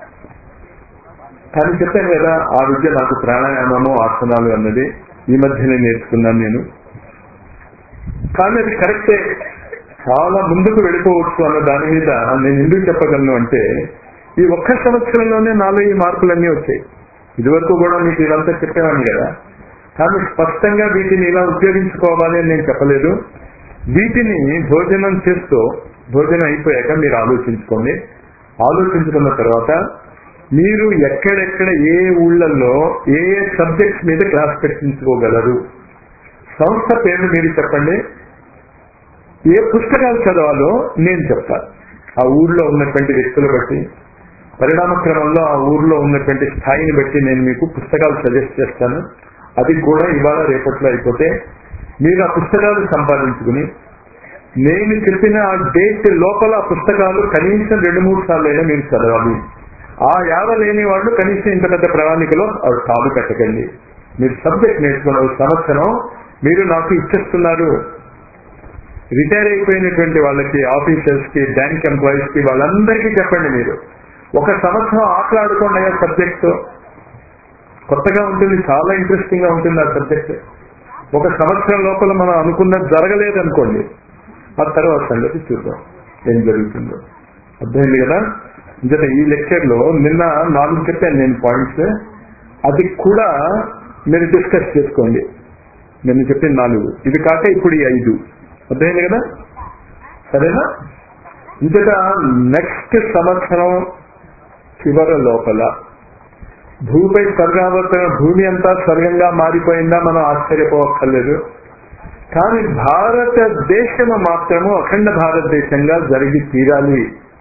కానీ చెప్పాను కదా ఆ విద్య నాకు ప్రాణాయామము ఆసనాలు అన్నది ఈ మధ్యనే నేర్చుకున్నాను నేను కానీ అది కరెక్టే చాలా ముందుకు వెళ్ళిపోవచ్చు అన్న దాని మీద నేను ఎందుకు చెప్పగలను అంటే ఈ ఒక్క సంవత్సరంలోనే నాలో ఈ మార్పులన్నీ వచ్చాయి ఇదివరకు కూడా మీకు ఇదంతా చెప్పేవాడిని కదా కానీ స్పష్టంగా వీటిని ఇలా ఉపయోగించుకోవాలి అని నేను చెప్పలేదు వీటిని భోజనం చేస్తూ భోజనం అయిపోయాక మీరు ఆలోచించుకోండి ఆలోచించుకున్న తర్వాత మీరు ఎక్కడెక్కడ ఏ ఊళ్ళల్లో ఏ ఏ సబ్జెక్ట్స్ మీద క్లాస్ పెట్టించుకోగలరు సంస్థ పేరు మీరు చెప్పండి ఏ పుస్తకాలు చదవాలో నేను చెప్తాను ఆ ఊర్లో ఉన్నటువంటి వ్యక్తులు బట్టి పరిణామ క్రమంలో ఆ ఊర్లో ఉన్నటువంటి స్థాయిని బట్టి నేను మీకు పుస్తకాలు సజెస్ట్ చేస్తాను అది కూడా ఇవాళ రేపట్లో అయిపోతే మీరు ఆ పుస్తకాలు సంపాదించుకుని నేను చెప్పిన ఆ డేట్ లోపల ఆ పుస్తకాలు కనీసం రెండు మూడు సార్లు అయినా మీరు చదవాలి ఆ యావ లేని వాళ్ళు కనీసం ఇంత పెద్ద ప్రణాళికలో అవి కాలు పెట్టకండి మీరు సబ్జెక్ట్ నేర్చుకున్న ఒక సంవత్సరం మీరు నాకు ఇచ్చేస్తున్నారు రిటైర్ అయిపోయినటువంటి వాళ్ళకి ఆఫీసర్స్ కి బ్యాంక్ ఎంప్లాయీస్ కి వాళ్ళందరికీ చెప్పండి మీరు ఒక సంవత్సరం ఆటలాడుకోండి అయ్యా సబ్జెక్ట్ కొత్తగా ఉంటుంది చాలా ఇంట్రెస్టింగ్ గా ఉంటుంది ఆ సబ్జెక్ట్ ఒక సంవత్సరం లోపల మనం అనుకున్నది జరగలేదు అనుకోండి ఆ తర్వాత సంగతి చూద్దాం ఏం జరుగుతుందో అర్థమైంది కదా ఇంకట ఈ లెక్చర్ లో నిన్న నాలుగు చెప్పాను నేను పాయింట్స్ అది కూడా మీరు డిస్కస్ చేసుకోండి నేను చెప్పిన నాలుగు ఇది కాక ఇప్పుడు ఈ ఐదు అర్థమైంది కదా సరేనా ఇంకట నెక్స్ట్ సంవత్సరం చివరి లోపల భూమిపై స్వర్గావర్తన భూమి అంతా స్వర్గంగా మారిపోయిందా మనం ఆశ్చర్యపోవక్కర్లేదు కానీ భారతదేశము మాత్రము అఖండ భారతదేశంగా జరిగి తీరాలి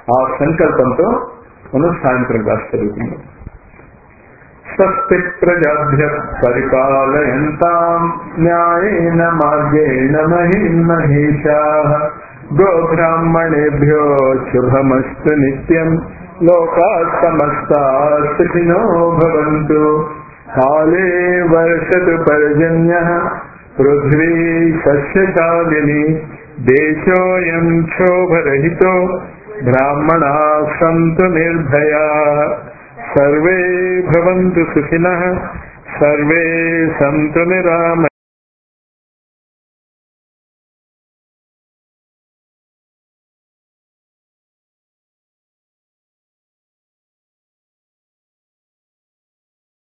ఆ సంకల్పంతో మనం సాయంత్రం క్లాస్ చదువుకుందాం స్వస్తి ప్రజాభ్య పరిపాలయంతాం న్యాయేన మార్గేణ మహిమహేషా గోబ్రాహ్మణేభ్యో శుభమస్తు నిత్యం లోకా సమస్తా సుఖినో భవంతు కాలే వర్షతు పర్జన్య పృథ్వీ సస్యశాలిని దేశోయం క్షోభరహితో బ్రాహ్మణా సంతు నిర్భయా సర్వే భవంతు సుఖినః సర్వే సంతు నిరామ